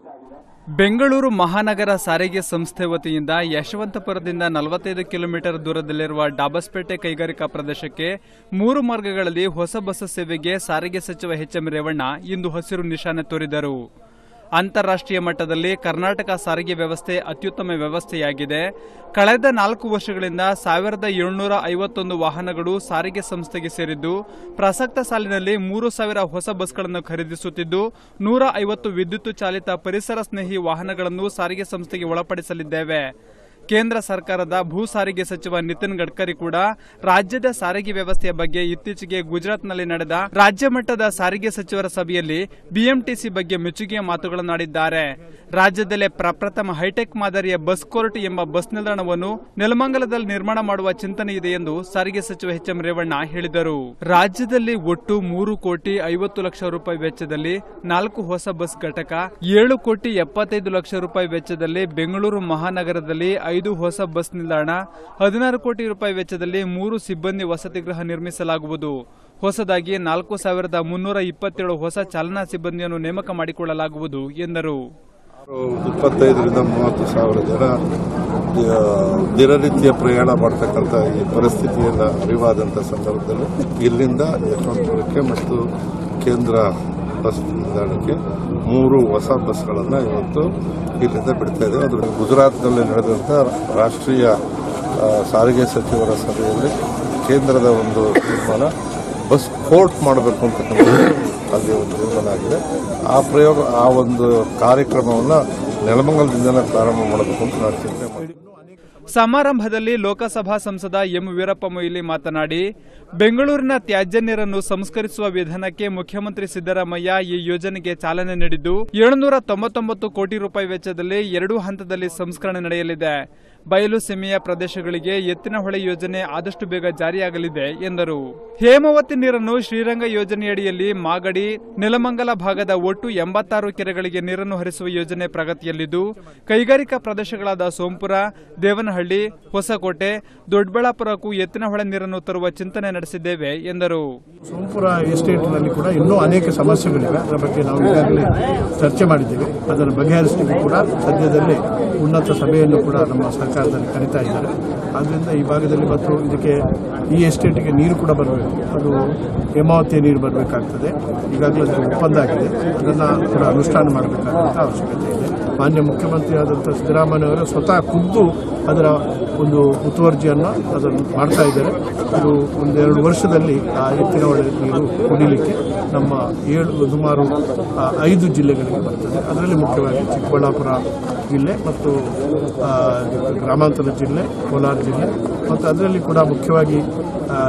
ಬೆಂಗಳೂರು ಮಹಾನಗರ ಸಾರಿಗೆ ಸಂಸ್ಥೆ ವತಿಯಿಂದ ಯಶವಂತಪುರದಿಂದ ನಲವತ್ತೈದು ಕಿಲೋಮೀಟರ್ ದೂರದಲ್ಲಿರುವ ಡಾಬಸ್ಪೇಟೆ ಕೈಗಾರಿಕಾ ಪ್ರದೇಶಕ್ಕೆ ಮೂರು ಮಾರ್ಗಗಳಲ್ಲಿ ಹೊಸ ಬಸ್ ಸೇವೆಗೆ ಸಾರಿಗೆ ಸಚಿವ ಎಚ್ ಎಂ ರೇವಣ್ಣ ಇಂದು ಹಸಿರು ನಿಶಾನೆ ತೋರಿದರು ಅಂತಾರಾಷ್ಟ್ರೀಯ ಮಟ್ಟದಲ್ಲಿ ಕರ್ನಾಟಕ ಸಾರಿಗೆ ವ್ಯವಸ್ಥೆ ಅತ್ಯುತ್ತಮ ವ್ಯವಸ್ಥೆಯಾಗಿದೆ ಕಳೆದ ನಾಲ್ಕು ವರ್ಷಗಳಿಂದ ಸಾವಿರದ ಏಳ್ನೂರ ಐವತ್ತೊಂದು ವಾಹನಗಳು ಸಾರಿಗೆ ಸಂಸ್ಥೆಗೆ ಸೇರಿದ್ದು ಪ್ರಸಕ್ತ ಸಾಲಿನಲ್ಲಿ ಮೂರು ಸಾವಿರ ಹೊಸ ಬಸ್ಗಳನ್ನು ಖರೀದಿಸುತ್ತಿದ್ದು ನೂರ ಐವತ್ತು ವಿದ್ಯುತ್ ಚಾಲಿತ ಪರಿಸರ ಸ್ನೇಹಿ ವಾಹನಗಳನ್ನು ಸಾರಿಗೆ ಸಂಸ್ಥೆಗೆ ಒಳಪಡಿಸಲಿದ್ದೇವೆ ಕೇಂದ್ರ ಸರ್ಕಾರದ ಭೂ ಸಾರಿಗೆ ಸಚಿವ ನಿತಿನ್ ಗಡ್ಕರಿ ಕೂಡ ರಾಜ್ಯದ ಸಾರಿಗೆ ವ್ಯವಸ್ಥೆಯ ಬಗ್ಗೆ ಇತ್ತೀಚೆಗೆ ಗುಜರಾತ್ನಲ್ಲಿ ನಡೆದ ರಾಜ್ಯ ಮಟ್ಟದ ಸಾರಿಗೆ ಸಚಿವರ ಸಭೆಯಲ್ಲಿ ಬಿಎಂಟಿಸಿ ಬಗ್ಗೆ ಮೆಚ್ಚುಗೆಯ ಮಾತುಗಳನ್ನಾಡಿದ್ದಾರೆ ರಾಜ್ಯದಲ್ಲೇ ಪ್ರಪ್ರಥಮ ಹೈಟೆಕ್ ಮಾದರಿಯ ಬಸ್ ಕೋರ್ಟ್ ಎಂಬ ಬಸ್ ನಿಲ್ದಾಣವನ್ನು ನೆಲಮಂಗಲದಲ್ಲಿ ನಿರ್ಮಾಣ ಮಾಡುವ ಚಿಂತನೆ ಇದೆ ಎಂದು ಸಾರಿಗೆ ಸಚಿವ ಎಚ್ ಎಂ ರೇವಣ್ಣ ಹೇಳಿದರು ರಾಜ್ಯದಲ್ಲಿ ಒಟ್ಟು ಮೂರು ಕೋಟಿ ಐವತ್ತು ಲಕ್ಷ ರೂಪಾಯಿ ವೆಚ್ಚದಲ್ಲಿ ನಾಲ್ಕು ಹೊಸ ಬಸ್ ಘಟಕ ಏಳು ಕೋಟಿ ಎಪ್ಪತ್ತೈದು ಲಕ್ಷ ರೂಪಾಯಿ ವೆಚ್ಚದಲ್ಲಿ ಬೆಂಗಳೂರು ಮಹಾನಗರದಲ್ಲಿ ಐದು ಹೊಸ ಬಸ್ ನಿಲ್ದಾಣ ಹದಿನಾರು ಕೋಟಿ ರೂಪಾಯಿ ವೆಚ್ಚದಲ್ಲಿ ಮೂರು ಸಿಬ್ಬಂದಿ ವಸತಿ ಗೃಹ ನಿರ್ಮಿಸಲಾಗುವುದು ಹೊಸದಾಗಿ ನಾಲ್ಕು ಸಾವಿರದ ಮುನ್ನೂರ ಇಪ್ಪತ್ತೇಳು ಹೊಸ ಚಾಲನಾ ಸಿಬ್ಬಂದಿಯನ್ನು ನೇಮಕ ಮಾಡಿಕೊಳ್ಳಲಾಗುವುದು ಎಂದರು ಇಪ್ಪತ್ತೈದರಿಂದ ಮೂವತ್ತು ಸಾವಿರ ಜನ ಆ, ದಿನನಿತ್ಯ ಪ್ರಯಾಣ ಮಾಡ್ತಕ್ಕಂಥ ಈ ಪರಿಸ್ಥಿತಿಯನ್ನ ಅರಿವಾದಂಥ ಸಂದರ್ಭದಲ್ಲಿ ಇಲ್ಲಿಂದ ಯಶವಂತಪುರಕ್ಕೆ ಮತ್ತು ಕೇಂದ್ರ ಬಸ್ ನಿಲ್ದಾಣಕ್ಕೆ ಮೂರು ಹೊಸ ಬಸ್ಗಳನ್ನು ಇವತ್ತು ಇಲ್ಲಿಂದ ಬಿಡ್ತಾ ಇದೆ ಅದು ಗುಜರಾತ್ನಲ್ಲಿ ನಡೆದಂಥ ರಾಷ್ಟ್ರೀಯ ಆ, ಸಾರಿಗೆ ಸಚಿವರ ಸಭೆಯಲ್ಲಿ ಕೇಂದ್ರದ ಒಂದು ತೀರ್ಮಾನ ಬಸ್ ಕೋರ್ಟ್ ಮಾಡಬೇಕು ಅಂತಕ್ಕಂಥದ್ದು ಅಲ್ಲಿ ಒಂದು ತೀರ್ಮಾನ ಆಗಿದೆ ಆ ಪ್ರಯೋಗ ಆ ಒಂದು ಕಾರ್ಯಕ್ರಮವನ್ನು ನೆಲಮಂಗಲದಿಂದಲೇ ಪ್ರಾರಂಭ ಮಾಡಬೇಕು ಅಂತ ನಾನು ಚಿಂತನೆ ಮಾಡಿದ್ದೀನಿ ಸಮಾರಂಭದಲ್ಲಿ ಲೋಕಸಭಾ ಸಂಸದ ಎಂ ವೀರಪ್ಪ ಮೊಯ್ಲಿ ಮಾತನಾಡಿ ಬೆಂಗಳೂರಿನ ತ್ಯಾಜ್ಯ ನೀರನ್ನು ಸಂಸ್ಕರಿಸುವ ವಿಧಾನಕ್ಕೆ ಮುಖ್ಯಮಂತ್ರಿ ಸಿದ್ದರಾಮಯ್ಯ ಈ ಯೋಜನೆಗೆ ಚಾಲನೆ ನೀಡಿದ್ದು ಏಳುನೂರ ತೊಂಬತ್ತೊಂಬತ್ತು ಕೋಟಿ ರೂಪಾಯಿ ವೆಚ್ಚದಲ್ಲಿ ಎರಡು ಹಂತದಲ್ಲಿ ಸಂಸ್ಕರಣೆ ನಡೆಯಲಿದೆ ಬಯಲು ಸೀಮೆಯ ಪ್ರದೇಶಗಳಿಗೆ ಎತ್ತಿನ ಹೊಳೆ ಯೋಜನೆ ಆದಷ್ಟು ಬೇಗ ಜಾರಿಯಾಗಲಿದೆ ಎಂದರು ಹೇಮಾವತಿ ನೀರನ್ನು ಶ್ರೀರಂಗ ಯೋಜನೆಯಡಿಯಲ್ಲಿ ಮಾಗಡಿ ನೆಲಮಂಗಲ ಭಾಗದ ಒಟ್ಟು ಎಂಬತ್ತಾರು ಕೆರೆಗಳಿಗೆ ನೀರನ್ನು ಹರಿಸುವ ಯೋಜನೆ ಪ್ರಗತಿಯಲ್ಲಿದ್ದು ಕೈಗಾರಿಕಾ ಪ್ರದೇಶಗಳಾದ ಸೋಂಪುರ ದೇವನಹಳ್ಳಿ ಹೊಸಕೋಟೆ ದೊಡ್ಡಬಳ್ಳಾಪುರಕ್ಕೂ ಎತ್ತಿನ ಹೊಳೆ ನೀರನ್ನು ತರುವ ಚಿಂತನೆ ನಡೆಸಿದ್ದೇವೆ ಎಂದರು ಸೋಂಪುರ ಎಸ್ಟೇಟ್ನಲ್ಲಿ ಕೂಡ ಇನ್ನೂ ಅನೇಕ ಸಮಸ್ಯೆಗಳಿವೆ ಅದರ ಬಗ್ಗೆ ನಾವು ಈಗಾಗಲೇ ಚರ್ಚೆ ಮಾಡಿದ್ದೇವೆ ಅದನ್ನು ಬಗೆಹರಿಸಲಿಕ್ಕೆ ಕೂಡ ಸದ್ಯದಲ್ಲೇ ಉನ್ನತ ಸಭೆಯನ್ನು ಕೂಡ ನಮ್ಮ ಸರ್ಕಾರದಲ್ಲಿ ಕರೀತಾ ಇದ್ದಾರೆ ಆದ್ದರಿಂದ ಈ ಭಾಗದಲ್ಲಿ ಮತ್ತು ಇದಕ್ಕೆ ಈ ಎಸ್ಟೇಟಿಗೆ ನೀರು ಕೂಡ ಬರಬೇಕು ಅದು ಹೇಮಾವತಿ ನೀರು ಬರಬೇಕಾಗ್ತದೆ ಈಗಾಗಲೇ ಅದಕ್ಕೆ ಒಪ್ಪಂದ ಆಗಿದೆ ಅದನ್ನು ಕೂಡ ಅನುಷ್ಠಾನ ಮಾಡಬೇಕಾದಂಥ ಅವಶ್ಯಕತೆ ಇದೆ ಮಾನ್ಯ ಮುಖ್ಯಮಂತ್ರಿಯಾದಂಥ ಸಿದ್ದರಾಮಯ್ಯ ಸ್ವತಃ ಖುದ್ದು ಅದರ ಒಂದು ಮುತುವರ್ಜಿಯನ್ನು ಅದನ್ನು ಮಾಡ್ತಾ ಇದ್ದಾರೆ ಇದು ಒಂದೆರಡು ವರ್ಷದಲ್ಲಿ ಆ ಎತ್ತಿನ ಹೊಳೆ ನೀರು ಕುಡಿಲಿಕ್ಕೆ ನಮ್ಮ ಏಳು ಸುಮಾರು ಆ, ಐದು ಜಿಲ್ಲೆಗಳಿಗೆ ಬರ್ತದೆ ಅದರಲ್ಲಿ ಮುಖ್ಯವಾಗಿ ಚಿಕ್ಕಬಳ್ಳಾಪುರ ಜಿಲ್ಲೆ ಮತ್ತು ಆ, ಗ್ರಾಮಾಂತರ ಜಿಲ್ಲೆ ಕೋಲಾರ ಜಿಲ್ಲೆ ಮತ್ತು ಅದರಲ್ಲಿ ಕೂಡ ಮುಖ್ಯವಾಗಿ ಆ,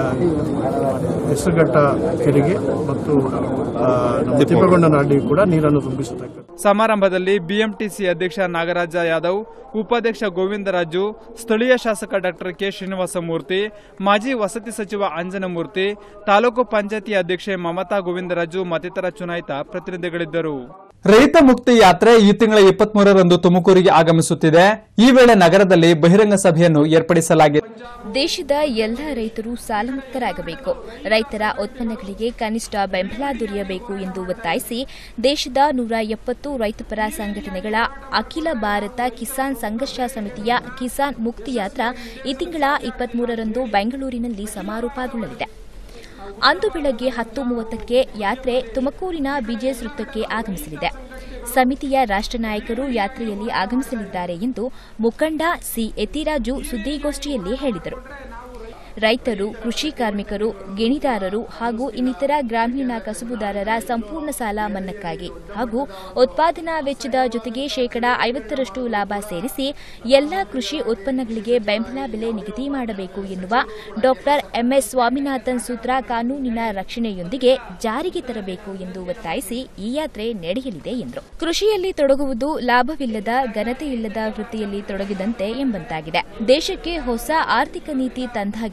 ಹೆಸರುಘಟ್ಟ ಕೆರೆಗೆ ಮತ್ತು ಆ, ನಮ್ಮ ತಿಪ್ಪಗೊಂಡನಹಳ್ಳಿಗೆ ಕೂಡ ನೀರನ್ನು ತುಂಬಿಸತಕ್ಕಂಥ ಸಮಾರಂಭದಲ್ಲಿ ಬಿಎಂಟಿಸಿ ಅಧ್ಯಕ್ಷ ನಾಗರಾಜ ಯಾದವ್ ಉಪಾಧ್ಯಕ್ಷ ಗೋವಿಂದರಾಜು ಸ್ಥಳೀಯ ಶಾಸಕ ಡಾಕ್ಟರ್ ಕೆ ಶ್ರೀನಿವಾಸಮೂರ್ತಿ ಮಾಜಿ ವಸತಿ ಸಚಿವ ಅಂಜನಮೂರ್ತಿ ತಾಲೂಕು ಪಂಚಾಯತಿ ಅಧ್ಯಕ್ಷೆ ಮಮತಾ ಗೋವಿಂದರಾಜು ಮತ್ತಿತರ ಚುನಾಯಿತ ಪ್ರತಿನಿಧಿಗಳಿದ್ದರು ರೈತ ಮುಕ್ತಿ ಯಾತ್ರೆ ಈ ತಿಂಗಳ ಇಪ್ಪತ್ಮೂರರಂದು ತುಮಕೂರಿಗೆ ಆಗಮಿಸುತ್ತಿದೆ ಈ ವೇಳೆ ನಗರದಲ್ಲಿ ಬಹಿರಂಗ ಸಭೆಯನ್ನು ಏರ್ಪಡಿಸಲಾಗಿದೆ ದೇಶದ ಎಲ್ಲ ರೈತರು ಸಾಲಮುಕ್ತರಾಗಬೇಕು ರೈತರ ಉತ್ಪನ್ನಗಳಿಗೆ ಕನಿಷ್ಠ ಬೆಂಬಲ ದೊರೆಯಬೇಕು ಎಂದು ಒತ್ತಾಯಿಸಿ ದೇಶದ ನೂರ ಎಪ್ಪತ್ತು ರೈತಪರ ಸಂಘಟನೆಗಳ ಅಖಿಲ ಭಾರತ ಕಿಸಾನ್ ಸಂಘರ್ಷ ಸಮಿತಿಯ ಕಿಸಾನ್ ಮುಕ್ತಿ ಯಾತ್ರಾ ಈ ತಿಂಗಳ ಇಪ್ಪತ್ಮೂರರಂದು ಬೆಂಗಳೂರಿನಲ್ಲಿ ಸಮಾರೋಪಗೊಳ್ಳಲಿದೆ ಅಂದು ಬೆಳಗ್ಗೆ ಹತ್ತು ಮೂವತ್ತಕ್ಕೆ ಯಾತ್ರೆ ತುಮಕೂರಿನ ಬಿಜೆಎಸ್ ವೃತ್ತಕ್ಕೆ ಆಗಮಿಸಲಿದೆ ಸಮಿತಿಯ ರಾಷ್ಟ್ರ ನಾಯಕರು ಯಾತ್ರೆಯಲ್ಲಿ ಆಗಮಿಸಲಿದ್ದಾರೆ ಎಂದು ಮುಖಂಡ ಸಿ ಯತಿರಾಜು ಸುದ್ದಿಗೋಷ್ಠಿಯಲ್ಲಿ ಹೇಳಿದರು ರೈತರು ಕೃಷಿ ಕಾರ್ಮಿಕರು ಗಣಿದಾರರು ಹಾಗೂ ಇನ್ನಿತರ ಗ್ರಾಮೀಣ ಕಸುಬುದಾರರ ಸಂಪೂರ್ಣ ಸಾಲ ಮನ್ನಾಕ್ಕಾಗಿ ಹಾಗೂ ಉತ್ಪಾದನಾ ವೆಚ್ಚದ ಜೊತೆಗೆ ಶೇಕಡಾ ಐವತ್ತರಷ್ಟು ಲಾಭ ಸೇರಿಸಿ ಎಲ್ಲ ಕೃಷಿ ಉತ್ಪನ್ನಗಳಿಗೆ ಬೆಂಬಲ ಬೆಲೆ ನಿಗದಿ ಮಾಡಬೇಕು ಎನ್ನುವ ಡಾಕ್ಟರ್ ಎಂಎಸ್ ಸ್ವಾಮಿನಾಥನ್ ಸೂತ್ರ ಕಾನೂನಿನ ರಕ್ಷಣೆಯೊಂದಿಗೆ ಜಾರಿಗೆ ತರಬೇಕು ಎಂದು ಒತ್ತಾಯಿಸಿ ಈ ಯಾತ್ರೆ ನಡೆಯಲಿದೆ ಎಂದರು ಕೃಷಿಯಲ್ಲಿ ತೊಡಗುವುದು ಲಾಭವಿಲ್ಲದ ಘನತೆಯಿಲ್ಲದ ವೃತ್ತಿಯಲ್ಲಿ ತೊಡಗಿದಂತೆ ಎಂಬಂತಾಗಿದೆ ದೇಶಕ್ಕೆ ಹೊಸ ಆರ್ಥಿಕ ನೀತಿ ತಂದಾಗಿದೆ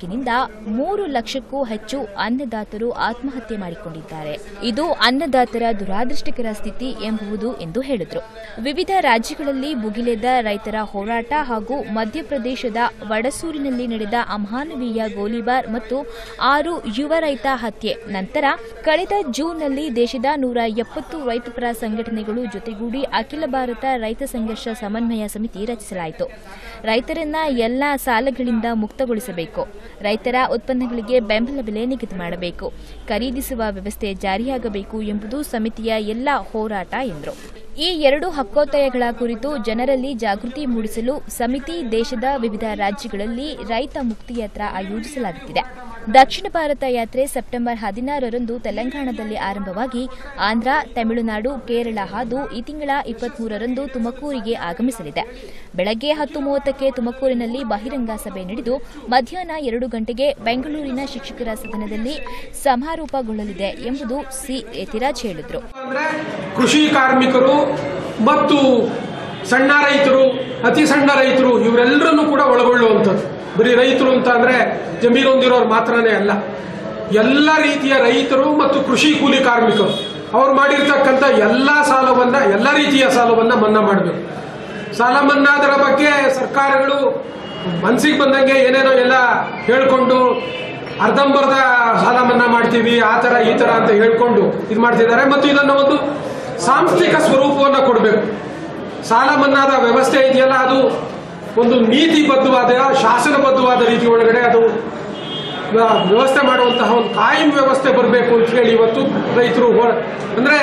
ಸೋಂಕಿನಿಂದ ಮೂರು ಲಕ್ಷಕ್ಕೂ ಹೆಚ್ಚು ಅನ್ನದಾತರು ಆತ್ಮಹತ್ಯೆ ಮಾಡಿಕೊಂಡಿದ್ದಾರೆ ಇದು ಅನ್ನದಾತರ ದುರಾದೃಷ್ಟಕರ ಸ್ಥಿತಿ ಎಂಬುದು ಎಂದು ಹೇಳಿದರು ವಿವಿಧ ರಾಜ್ಯಗಳಲ್ಲಿ ಭುಗಿಲೆದ್ದ ರೈತರ ಹೋರಾಟ ಹಾಗೂ ಮಧ್ಯಪ್ರದೇಶದ ವಡಸೂರಿನಲ್ಲಿ ನಡೆದ ಅಮಾನವೀಯ ಗೋಲಿಬಾರ್ ಮತ್ತು ಆರು ಯುವ ರೈತ ಹತ್ಯೆ ನಂತರ ಕಳೆದ ಜೂನ್ನಲ್ಲಿ ದೇಶದ ನೂರ ಎಪ್ಪತ್ತು ರೈತಪರ ಸಂಘಟನೆಗಳು ಜೊತೆಗೂಡಿ ಅಖಿಲ ಭಾರತ ರೈತ ಸಂಘರ್ಷ ಸಮನ್ವಯ ಸಮಿತಿ ರಚಿಸಲಾಯಿತು ರೈತರನ್ನ ಎಲ್ಲಾ ಸಾಲಗಳಿಂದ ಮುಕ್ತಗೊಳಿಸಬೇಕು ರೈತರ ಉತ್ಪನ್ನಗಳಿಗೆ ಬೆಂಬಲ ಬೆಲೆ ನಿಗದಿ ಮಾಡಬೇಕು ಖರೀದಿಸುವ ವ್ಯವಸ್ಥೆ ಜಾರಿಯಾಗಬೇಕು ಎಂಬುದು ಸಮಿತಿಯ ಎಲ್ಲ ಹೋರಾಟ ಎಂದರು ಈ ಎರಡು ಹಕ್ಕೋತ್ತಯಗಳ ಕುರಿತು ಜನರಲ್ಲಿ ಜಾಗೃತಿ ಮೂಡಿಸಲು ಸಮಿತಿ ದೇಶದ ವಿವಿಧ ರಾಜ್ಯಗಳಲ್ಲಿ ರೈತ ಮುಕ್ತಿ ಯಾತ್ರಾ ಆಯೋಜಿಸಲಾಗುತ್ತಿದೆ ದಕ್ಷಿಣ ಭಾರತ ಯಾತ್ರೆ ಸೆಪ್ಟೆಂಬರ್ ಹದಿನಾರರಂದು ತೆಲಂಗಾಣದಲ್ಲಿ ಆರಂಭವಾಗಿ ಆಂಧ್ರ ತಮಿಳುನಾಡು ಕೇರಳ ಹಾದು ಈ ತಿಂಗಳ ಇಪ್ಪತ್ಮೂರರಂದು ತುಮಕೂರಿಗೆ ಆಗಮಿಸಲಿದೆ ಬೆಳಗ್ಗೆ ಹತ್ತು ಮೂವತ್ತಕ್ಕೆ ತುಮಕೂರಿನಲ್ಲಿ ಬಹಿರಂಗ ಸಭೆ ನಡೆದು ಮಧ್ಯಾಹ್ನ ಎರಡು ಗಂಟೆಗೆ ಬೆಂಗಳೂರಿನ ಶಿಕ್ಷಕರ ಸದನದಲ್ಲಿ ಸಮಾರೋಪಗೊಳ್ಳಲಿದೆ ಎಂಬುದು ಸಿ ಯತಿರಾಜ್ ಹೇಳಿದರು ಅಂದ್ರೆ ಕೃಷಿ ಕಾರ್ಮಿಕರು ಮತ್ತು ಸಣ್ಣ ರೈತರು ಅತಿ ಸಣ್ಣ ರೈತರು ಇವರೆಲ್ಲರನ್ನು ಕೂಡ ಒಳಗೊಳ್ಳುವಂಥದ್ದು ಬರೀ ರೈತರು ಅಂತ ಅಂದ್ರೆ ಜಮೀನು ಹೊಂದಿರೋರು ಮಾತ್ರನೇ ಅಲ್ಲ ಎಲ್ಲ ರೀತಿಯ ರೈತರು ಮತ್ತು ಕೃಷಿ ಕೂಲಿ ಕಾರ್ಮಿಕರು ಅವ್ರು ಮಾಡಿರ್ತಕ್ಕಂಥ ಎಲ್ಲ ಸಾಲವನ್ನ ಎಲ್ಲ ರೀತಿಯ ಸಾಲವನ್ನ ಮನ್ನಾ ಮಾಡಬೇಕು ಸಾಲ ಮನ್ನಾದರ ಬಗ್ಗೆ ಸರ್ಕಾರಗಳು ಮನ್ಸಿಗೆ ಬಂದಂಗೆ ಏನೇನೋ ಎಲ್ಲ ಹೇಳ್ಕೊಂಡು ಅರ್ಧಂಬರ್ಧ ಸಾಲ ಮನ್ನಾ ಮಾಡ್ತೀವಿ ಆ ತರ ಈ ತರ ಅಂತ ಹೇಳ್ಕೊಂಡು ಇದು ಮಾಡ್ತಿದ್ದಾರೆ ಮತ್ತು ಇದನ್ನು ಒಂದು ಸಾಂಸ್ಥಿಕ ಸ್ವರೂಪವನ್ನು ಕೊಡಬೇಕು ಸಾಲ ಮನ್ನಾದ ವ್ಯವಸ್ಥೆ ಇದೆಯಲ್ಲ ಅದು ಒಂದು ನೀತಿಬದ್ಧವಾದ ಶಾಸನಬದ್ಧವಾದ ರೀತಿ ಒಳಗಡೆ ಅದು ವ್ಯ- ವ್ಯವಸ್ಥೆ ಮಾಡುವಂತಹ ಒಂದು ಕಾಯಂ ವ್ಯವಸ್ಥೆ ಬರಬೇಕು ಅಂತ ಹೇಳಿ ಇವತ್ತು ರೈತರು ಹೋ- ಅಂದ್ರೆ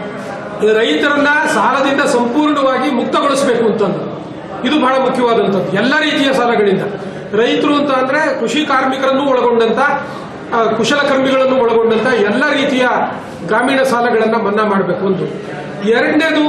ರೈತರನ್ನ ಸಾಲದಿಂದ ಸಂಪೂರ್ಣವಾಗಿ ಮುಕ್ತಗೊಳಿಸಬೇಕು ಅಂತಂದು ಇದು ಬಹಳ ಮುಖ್ಯವಾದಂಥದ್ದು ಎಲ್ಲ ರೀತಿಯ ಸಾಲಗಳಿಂದ ರೈತರು ಅಂತ ಅಂದ್ರೆ ಕೃಷಿ ಕಾರ್ಮಿಕರನ್ನು ಒಳಗೊಂಡಂತ ಆ, ಕುಶಲಕರ್ಮಿಗಳನ್ನು ಒಳಗೊಂಡಂತ ಎಲ್ಲ ರೀತಿಯ ಗ್ರಾಮೀಣ ಸಾಲಗಳನ್ನ ಮನ್ನಾ ಮಾಡಬೇಕು ಒಂದು ಎರಡನೇದು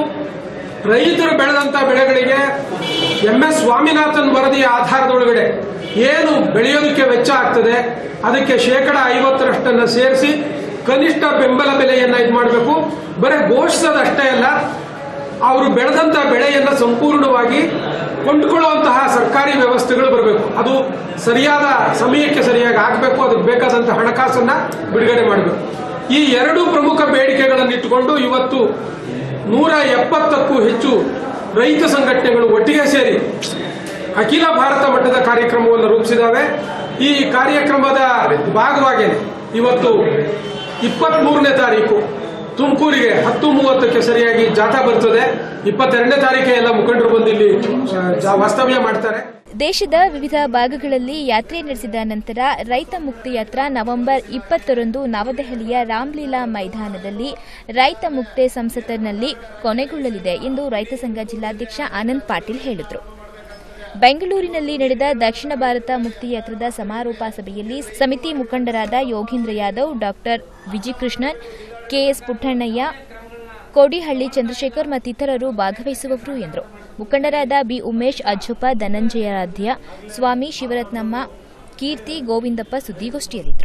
ರೈತರು ಬೆಳೆದಂತ ಬೆಳೆಗಳಿಗೆ ಎಂ ಎಸ್ ಸ್ವಾಮಿನಾಥನ್ ವರದಿಯ ಆಧಾರದೊಳಗಡೆ ಏನು ಬೆಳೆಯೋದಕ್ಕೆ ವೆಚ್ಚ ಆಗ್ತದೆ ಅದಕ್ಕೆ ಶೇಕಡ ಐವತ್ತರಷ್ಟನ್ನ ಸೇರಿಸಿ ಕನಿಷ್ಠ ಬೆಂಬಲ ಬೆಲೆಯನ್ನ ಇದು ಮಾಡಬೇಕು ಬರೀ ಘೋಷಿಸೋದಷ್ಟೇ ಅಲ್ಲ ಅವರು ಬೆಳೆದಂತ ಬೆಳೆಯನ್ನ ಸಂಪೂರ್ಣವಾಗಿ ಕೊಂಡ್ಕೊಳ್ಳುವಂತಹ ಸರ್ಕಾರಿ ವ್ಯವಸ್ಥೆಗಳು ಬರಬೇಕು ಅದು ಸರಿಯಾದ ಸಮಯಕ್ಕೆ ಸರಿಯಾಗಿ ಆಗಬೇಕು ಅದಕ್ಕೆ ಬೇಕಾದಂತ ಹಣಕಾಸನ್ನ ಬಿಡುಗಡೆ ಮಾಡಬೇಕು ಈ ಎರಡು ಪ್ರಮುಖ ಬೇಡಿಕೆಗಳನ್ನು ಇಟ್ಟುಕೊಂಡು ಇವತ್ತು ನೂರ ಎಪ್ಪತ್ತಕ್ಕೂ ಹೆಚ್ಚು ರೈತ ಸಂಘಟನೆಗಳು ಒಟ್ಟಿಗೆ ಸೇರಿ ಅಖಿಲ ಭಾರತ ಮಟ್ಟದ ಕಾರ್ಯಕ್ರಮವನ್ನು ರೂಪಿಸಿದಾವೆ ಈ ಕಾರ್ಯಕ್ರಮದ ಭಾಗವಾಗಿ ಇವತ್ತು ಇಪ್ಪತ್ತ್ ಮೂರನೇ ತಾರೀಕು ತುಮಕೂರಿಗೆ ಹತ್ತು ಮೂವತ್ತಕ್ಕೆ ಸರಿಯಾಗಿ ಜಾಥಾ ಬರ್ತದೆ ಇಪ್ಪತ್ತೆರಡನೇ ತಾರೀಕೆ ಎಲ್ಲ ಮುಖಂಡರು ಬಂದು ಇಲ್ಲಿ ಆ, ಜಾ- ವಾಸ್ತವ್ಯ ಮಾಡ್ತಾರೆ ದೇಶದ ವಿವಿಧ ಭಾಗಗಳಲ್ಲಿ ಯಾತ್ರೆ ನಡೆಸಿದ ನಂತರ ರೈತ ಮುಕ್ತಿ ಯಾತ್ರಾ ನವೆಂಬರ್ ಇಪ್ಪತ್ತರಂದು ನವದೆಹಲಿಯ ರಾಮ್ಲೀಲಾ ಮೈದಾನದಲ್ಲಿ ರೈತ ಮುಕ್ತೆ ಸಂಸತ್ನಲ್ಲಿ ಕೊನೆಗೊಳ್ಳಲಿದೆ ಎಂದು ರೈತ ಸಂಘ ಜಿಲ್ಲಾಧ್ಯಕ್ಷ ಆನಂದ್ ಪಾಟೀಲ್ ಹೇಳಿದರು ಬೆಂಗಳೂರಿನಲ್ಲಿ ನಡೆದ ದಕ್ಷಿಣ ಭಾರತ ಮುಕ್ತಿ ಯಾತ್ರದ ಸಮಾರೋಪ ಸಭೆಯಲ್ಲಿ ಸಮಿತಿ ಮುಖಂಡರಾದ ಯೋಗೇಂದ್ರ ಯಾದವ್ ಡಾಕ್ಟರ್ ವಿಜಿಕೃಷ್ಣನ್ ಕೆಎಸ್ ಪುಟ್ಟಣ್ಣಯ್ಯ ಕೋಡಿಹಳ್ಳಿ ಚಂದ್ರಶೇಖರ್ ಮತ್ತಿತರರು ಭಾಗವಹಿಸುವವರು ಎಂದರು ಮುಖಂಡರಾದ ಬಿ ಉಮೇಶ್ ಅಜ್ಜಪ್ಪ ಧನಂಜಯಾರಾಧ್ಯ ಸ್ವಾಮಿ ಶಿವರತ್ನಮ್ಮ ಕೀರ್ತಿ ಗೋವಿಂದಪ್ಪ ಸುದ್ದಿಗೋಷ್ಠಿಯಲ್ಲಿದ್ದರು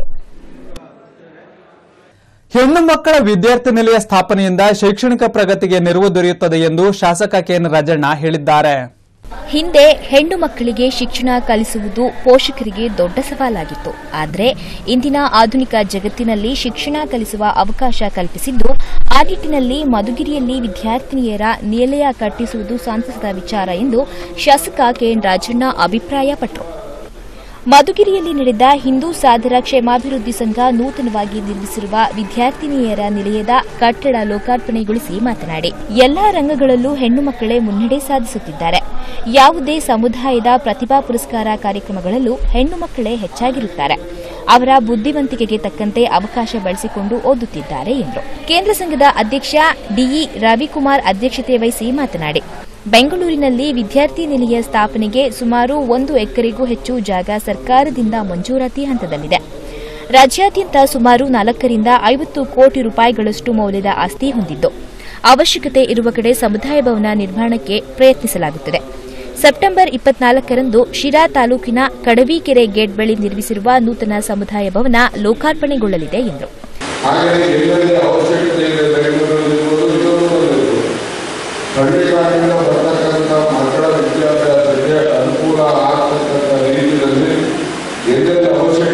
ಹೆಣ್ಣು ಮಕ್ಕಳ ವಿದ್ಯಾರ್ಥಿ ನಿಲಯ ಸ್ಥಾಪನೆಯಿಂದ ಶೈಕ್ಷಣಿಕ ಪ್ರಗತಿಗೆ ನೆರವು ದೊರೆಯುತ್ತದೆ ಎಂದು ಶಾಸಕ ಕೆಎನ್ ರಾಜಣ್ಣ ಹೇಳಿದ್ದಾರೆ ಹಿಂದೆ ಹೆಣ್ಣು ಮಕ್ಕಳಿಗೆ ಶಿಕ್ಷಣ ಕಲಿಸುವುದು ಪೋಷಕರಿಗೆ ದೊಡ್ಡ ಸವಾಲಾಗಿತ್ತು ಆದರೆ ಇಂದಿನ ಆಧುನಿಕ ಜಗತ್ತಿನಲ್ಲಿ ಶಿಕ್ಷಣ ಕಲಿಸುವ ಅವಕಾಶ ಕಲ್ಪಿಸಿದ್ದು ಆ ನಿಟ್ಟಿನಲ್ಲಿ ಮಧುಗಿರಿಯಲ್ಲಿ ವಿದ್ಯಾರ್ಥಿನಿಯರ ನಿಲಯ ಕಟ್ಟಿಸುವುದು ಸಂತಸದ ವಿಚಾರ ಎಂದು ಶಾಸಕ ಕೆಎನ್ ರಾಜಣ್ಣ ಅಭಿಪ್ರಾಯಪಟ್ಟರು ಮಧುಗಿರಿಯಲ್ಲಿ ನಡೆದ ಹಿಂದೂ ಸಾಧರ ಕ್ಷೇಮಾಭಿವೃದ್ಧಿ ಸಂಘ ನೂತನವಾಗಿ ನಿರ್ಮಿಸಿರುವ ವಿದ್ಯಾರ್ಥಿನಿಯರ ನಿಲಯದ ಕಟ್ಟಡ ಲೋಕಾರ್ಪಣೆಗೊಳಿಸಿ ಮಾತನಾಡಿ ಎಲ್ಲಾ ರಂಗಗಳಲ್ಲೂ ಹೆಣ್ಣು ಮಕ್ಕಳೇ ಮುನ್ನಡೆ ಸಾಧಿಸುತ್ತಿದ್ದಾರೆ ಯಾವುದೇ ಸಮುದಾಯದ ಪ್ರತಿಭಾ ಪುರಸ್ಕಾರ ಕಾರ್ಯಕ್ರಮಗಳಲ್ಲೂ ಹೆಣ್ಣು ಮಕ್ಕಳೇ ಹೆಚ್ಚಾಗಿರುತ್ತಾರೆ ಅವರ ಬುದ್ಧಿವಂತಿಕೆಗೆ ತಕ್ಕಂತೆ ಅವಕಾಶ ಬಳಸಿಕೊಂಡು ಓದುತ್ತಿದ್ದಾರೆ ಎಂದರು ಕೇಂದ್ರ ಸಂಘದ ಅಧ್ಯಕ್ಷ ಡಿಇ ರವಿಕುಮಾರ್ ಅಧ್ಯಕ್ಷತೆ ವಹಿಸಿ ಮಾತನಾಡಿ ಬೆಂಗಳೂರಿನಲ್ಲಿ ವಿದ್ಯಾರ್ಥಿ ನಿಲಯ ಸ್ಥಾಪನೆಗೆ ಸುಮಾರು ಒಂದು ಎಕರೆಗೂ ಹೆಚ್ಚು ಜಾಗ ಸರ್ಕಾರದಿಂದ ಮಂಜೂರಾತಿ ಹಂತದಲ್ಲಿದೆ ರಾಜ್ಯಾದ್ಯಂತ ಸುಮಾರು ನಾಲ್ಕರಿಂದ ಐವತ್ತು ಕೋಟಿ ರೂಪಾಯಿಗಳಷ್ಟು ಮೌಲ್ಯದ ಆಸ್ತಿ ಹೊಂದಿದ್ದು ಅವಶ್ಯಕತೆ ಇರುವ ಕಡೆ ಸಮುದಾಯ ಭವನ ನಿರ್ಮಾಣಕ್ಕೆ ಪ್ರಯತ್ನಿಸಲಾಗುತ್ತದೆ ಸೆಪ್ಟೆಂಬರ್ ಇಪ್ಪತ್ನಾಲ್ಕರಂದು ಶಿರಾ ತಾಲೂಕಿನ ಕಡವಿಕೆರೆ ಗೇಟ್ ಬಳಿ ನಿರ್ಮಿಸಿರುವ ನೂತನ ಸಮುದಾಯ ಭವನ ಲೋಕಾರ್ಪಣೆಗೊಳ್ಳಲಿದೆ ಎಂದರು ಹಾಗೆಯೇ ಎಲ್ಲೆಲ್ಲಿ ಅವಶ್ಯಕತೆ ಇದೆ ಬೆಂಗಳೂರಲ್ಲಿರ್ಬೋದು ಇದರಲ್ಲೂ ಬಂದಿರ್ಬೋದು ಹಳ್ಳಿಗಾಡಿಂದ ಬರ್ತಕ್ಕಂಥ ಮಕ್ಕಳ ವಿದ್ಯಾಭ್ಯಾಸಕ್ಕೆ ಅನುಕೂಲ ಆಗ್ತಕ್ಕಂಥ ರೀತಿಯಲ್ಲಿ ಎಲ್ಲೆಲ್ಲಿ ಅವಶ್ಯಕತೆ